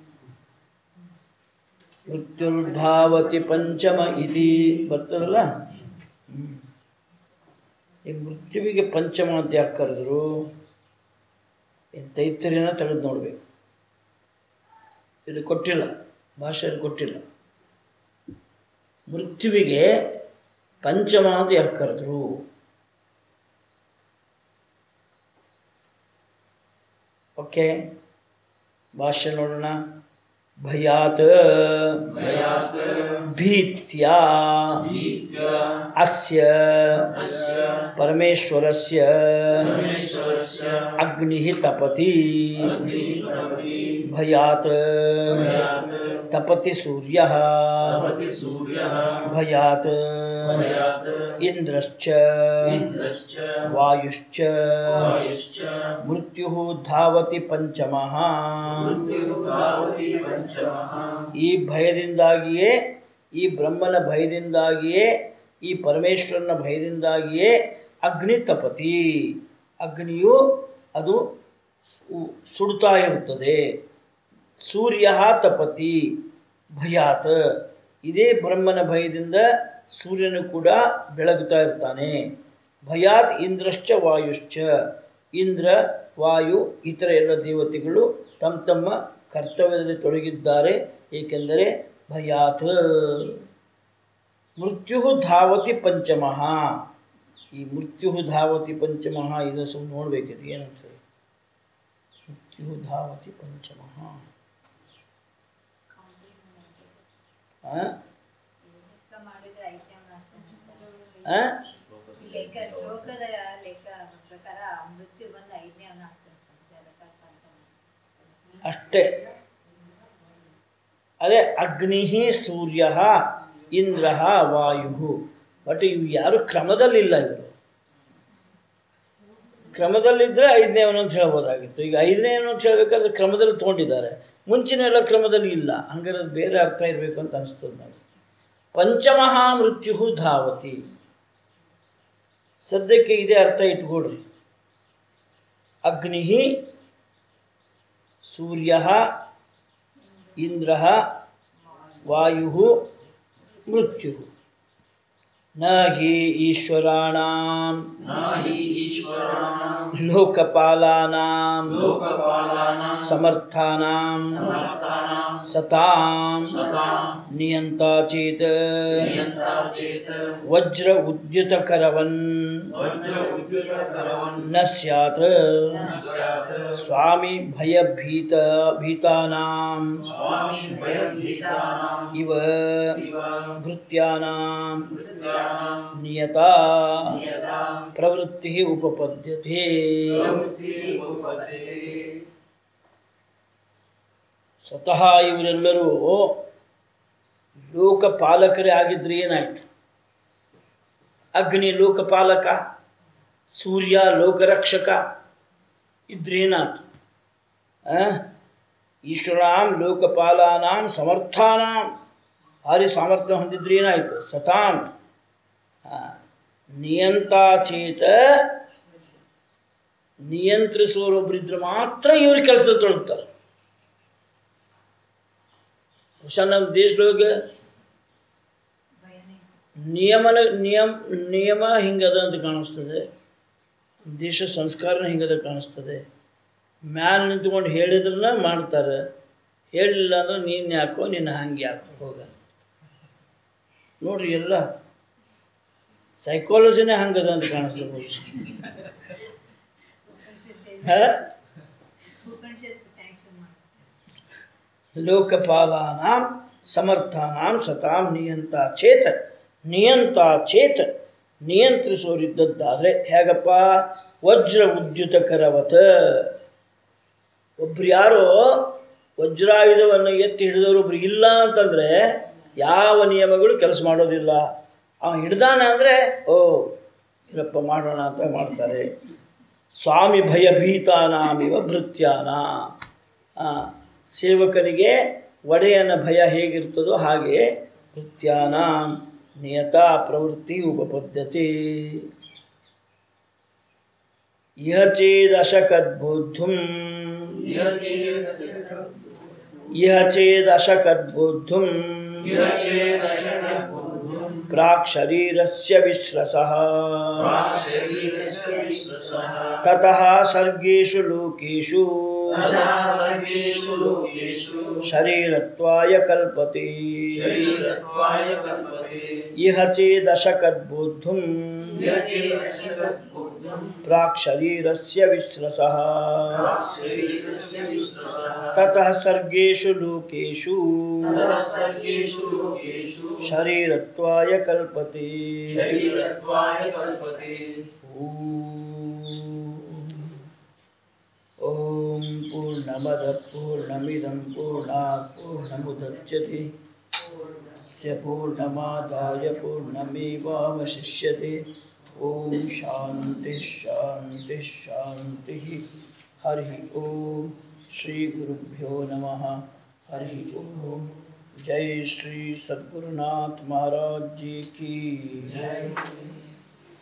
ಮೃತ್ಯುರ್ಧಾವತಿ ಪಂಚಮ ಇತಿ ಬರ್ತದಲ್ಲ ಹ್ಮ್. ಈ ಮೃತ್ಯುವಿಗೆ ಪಂಚಮ ಅಂತ ಯಾಕೆ ಕರೆದ್ರು ಈ ತೈತ್ರಿಯನ ತೆಗೆದು ನೋಡಬೇಕು ಇದು ಕೊಟ್ಟಿಲ್ಲ ಭಾಷೆಯಲ್ಲಿ ಕೊಟ್ಟಿಲ್ಲ ಮೃತ್ಯುವಿಗೆ ಪಂಚಮ ಅಂತ ಯಾಕೆ ಕರೆದ್ರು ಓಕೆ ಭಾಷೆ ನೋಡೋಣ ಭಯಾತ್ ಭಯಾತ್ ಭೀತ್ಯ ಭೀತ್ಯ ಅಸ್ಯ ಅಸ್ಯ ಪರಮೇಶ್ವರಸ್ಯ ಪರಮೇಶ್ವರಸ್ಯ ಅಗ್ನಿ ತಪತಿ ಅಗ್ನಿತಪತಿ ಭಯಾತ್ ಭಯಾತ್ ತಪತಿ ಸೂರ್ಯ ತಪತಿ ಸೂರ್ಯಃ ಭಯಾತ್ ಭಯಾತ್ ಇಂದ್ರಶ್ಚ ಇಂದ್ರಶ್ಚ ವಾಯುಶ್ಚ ವಾಯುಶ್ಚ ಮೃತ್ಯು ಧಾವತಿ ಪಂಚಮಃ ಮೃತ್ಯುರ್ಧಾವತಿ ಪಂಚಮಃ ಈ ಭಯದಿಂದಾಗಿಯೇ ಈ ಬ್ರಹ್ಮನ ಭಯದಿಂದಾಗಿಯೇ ಈ ಪರಮೇಶ್ವರನ ಭಯದಿಂದಾಗಿಯೇ ಅಗ್ನಿ ತಪತಿ ಅಗ್ನಿಯು ಅದು ಸು- ಸುಡ್ತಾ ಇರುತ್ತದೆ ಸೂರ್ಯ ತಪತಿ ಭಯಾತ್ ಇದೇ ಬ್ರಹ್ಮನ ಭಯದಿಂದ ಸೂರ್ಯನು ಕೂಡ ಬೆಳಗುತ್ತಾ ಇರ್ತಾನೆ ಭಯಾತ್ ಇಂದ್ರಶ್ಚ ವಾಯುಶ್ಚ ಇಂದ್ರ ವಾಯು ಇತರ ಎಲ್ಲ ದೇವತೆಗಳು ತಮ್ಮ ತಮ್ಮ ಕರ್ತವ್ಯದಲ್ಲಿ ತೊಡಗಿದ್ದಾರೆ ಏಕೆಂದರೆ ಭಯಾತ್ ಮೃತ್ಯು ಧಾವತಿ ಪಂಚಮಃ ಈ ಮೃತ್ಯು ಧಾವತಿ ಪಂಚಮಃ ಇದು ಸುಮ್ಮನೆ ನೋಡ್ಬೇಕಿದೆ ಏನಂತ ಹೇಳಿ ಮೃತ್ಯು ಧಾವತಿ ಪಂಚಮಃ ಆ? ಲೆಕ್ಕ ಮಾಡಿದ್ರೆ ಐತೆ ಅನ್ನೋ ಆ? ಲೆಕ್ಕ ಶ್ಲೋಕದ ಲೆಕ್ಕ ಪ್ರಕಾರ ಮೃತ್ಯು ಬಂದ ಐದನೇ ಅವನ ಆಗ್ತಾನೆ ಸಂಚಾರಕ ಅಂತ ಅಷ್ಟೇ ಅದೇ ಅಗ್ನಿ ಸೂರ್ಯ ಇಂದ್ರ ವಾಯು ಬಟ್ ಇವು ಯಾರು ಕ್ರಮದಲ್ಲಿಲ್ಲ ಇವರು ಕ್ರಮದಲ್ಲಿದ್ದರೆ ಐದನೇವನು ಅಂತ ಹೇಳ್ಬೋದಾಗಿತ್ತು ಈಗ ಐದನೇವನು ಅಂತ ಹೇಳಬೇಕಾದ್ರೆ ಕ್ರಮದಲ್ಲಿ ತೊಗೊಂಡಿದ್ದಾರೆ ಮುಂಚಿನ ಎಲ್ಲ ಕ್ರಮದಲ್ಲಿ ಇಲ್ಲ ಹಂಗಾರೆ ಅದು ಬೇರೆ ಅರ್ಥ ಇರಬೇಕು ಅಂತ ಅನಿಸ್ತದೆ ನನಗೆ ಪಂಚಮಹಾ ಮೃತ್ಯು ಧಾವತಿ ಸದ್ಯಕ್ಕೆ ಇದೇ ಅರ್ಥ ಇಟ್ಕೊಳ್ರಿ ಅಗ್ನಿ ಸೂರ್ಯ ಇಂದ್ರ ವಾಯು ಮೃತ್ಯು ನ ಹಿ ಈಶ್ವರಾಣಾಂ न हि ईश्वराणां ಲೋಕಪಾಲಾನಾಂ लोकपालानां ಸಮರ್ಥಾನಾಂ समर्थानां ಸತಾಂ सतां ನಿಯಂತಾ ಚೇತ್ नियन्ता चेत् ವಜ್ರ ಉದ್ಯುತಕರವನ್ वज्र उद्युतकरवन् ನ ಸ್ಯಾತ್ स्यात् ಸ್ವಾಮಿ ಭಯಭೀತ ಭೀತಾನಾಂ स्वामी भयभीतानाम् ಇವ इव ಭೃತ್ಯಾನಾಂ भृत्यानां ನಿಯತಾ नियतां ಪ್ರವೃತ್ತಿ ಉಪಪದ್ಯತೆ प्रवृत्तिः उपपद्यते ಸ್ವತಃ ಇವರೆಲ್ಲರೂ ಲೋಕಪಾಲಕರೇ ಆಗಿದ್ರೆ ಏನಾಯ್ತು ಅಗ್ನಿ ಲೋಕಪಾಲಕ ಸೂರ್ಯ ಲೋಕರಕ್ಷಕ ಇದ್ರೇನಾಯ್ತು ಆ? ಈಶ್ವರಾಂ ಲೋಕಪಾಲಾನಾಂ ಸಮರ್ಥಾನಾಂ ಭಾರಿ ಸಾಮರ್ಥ್ಯ ಹೊಂದಿದ್ರೆ ಏನಾಯಿತು ಸತಾಂ ಆ, ನಿಯಂತಾ ಚೇತ ನಿಯಂತ್ರಿಸೋರೊಬ್ಬರಿದ್ರೆ ಮಾತ್ರ ಇವ್ರ ಕೆಲಸದಲ್ಲಿ ತೊಡಗ್ತಾರೆ ಬಹುಶಃ ನಮ್ಮ ದೇಶದೊಳಗೆ ಭಯನೇ ನಿಯಮನ ನಿಯಮ ನಿಯಮ ಹಿಂಗದ ಅಂತ ಕಾಣಿಸ್ತದೆ ದೇಶ ಸಂಸ್ಕಾರನ ಹಿಂಗದ ಕಾಣಿಸ್ತದೆ ಮ್ಯಾಲೆ ನಿಂತ್ಕೊಂಡು ಹೇಳಿದ್ರನ್ನ ಮಾಡ್ತಾರೆ ಹೇಳಿಲ್ಲ ಅಂದ್ರೆ ನೀನು ಯಾಕೋ ನಿನ್ನ ಹಂಗೆ ಯಾಕೋ ಹೋಗ ನೋಡ್ರಿ ಎಲ್ಲ ಸೈಕಾಲಜಿನೇ ಹಂಗದ ಅಂತ ಕಾಣಿಸ್ತದೆ ಬಹುಶಃ ಹಾ ಉಪನಿಷತ್ತು ಸ್ಯಾಂಕ್ಷನ್ ಮಾಡಿ ಲೋಕಪಾಲಾನಾಂ ಸಮರ್ಥಾನಾಂ ಸತಾಂ ನಿಯಂತ ಚೇತ ನಿಯಂತ ಚೇತ ನಿಯಂತ್ರಿಸೋರಿದ್ದದ್ದಾದರೆ ಹೇಗಪ್ಪ ವಜ್ರ ಉದ್ಯುತಕರವತ ಒಬ್ರು ಯಾರೋ ವಜ್ರಾಯುಧವನ್ನು ಎತ್ತಿ ಹಿಡಿದವರು ಒಬ್ರು ಇಲ್ಲ ಅಂತಂದರೆ ಯಾವ ನಿಯಮಗಳು ಕೆಲಸ ಮಾಡೋದಿಲ್ಲ ಅವ ಹಿಡ್ದಾನ ಅಂದರೆ ಓ ಇರಪ್ಪ ಮಾಡೋಣ ಅಂತ ಮಾಡ್ತಾರೆ ಸ್ವಾಮಿ ಭಯಭೀತಾನಾಮಿವ ಭೃತ್ಯಾನ ಆ, ಸೇವಕನಿಗೆ ಒಡೆಯನ ಭಯ ಹೇಗಿರ್ತದೋ ಹಾಗೆ ಭೃತ್ಯಾನ ನಿಯತ ಪ್ರವೃತ್ತಿ ಉಪಪದ್ಯತೆ ಇಹ ಚೇದಶಕದ್ಬುದ್ಧುಂ ಇಹ ಚೇದಶಕದ್ಬುದ್ಧುಂ ಪ್ರಾಕ್ ಶರೀರಸ್ಯ ವಿಶ್ರಸಃ शरीरस्य विश्वसः ततः सर्गेषु लोकेषु तदा सर्वेषु लोकेषु शरीरत्वाय कल्पते शरीरत्वाय कल्पते इह चेदशकद्बुद्धुं यचेदशकद्बुद्धं प्राक् शरीरस्य विश्रसः शरीरस्य विश्वसः ततः सर्गेषु लोकेषु ततः सर्वेषु लोकेषु शरीरत्वाय कल्पते शरीरत्वाय कल्पते ॐ पूर्णमदः पूर्णमिदं पूर्णात् पूर्णमुदच्यते स्य पूर्णमादाय पूर्णमेवावशिष्यते ॐ शान्तिः शान्तिः शान्तिः हरिः ॐ श्रीगुरुभ्यो नमः हरिः ॐ जय श्री सद्गुरुनाथ महाराज जी की जय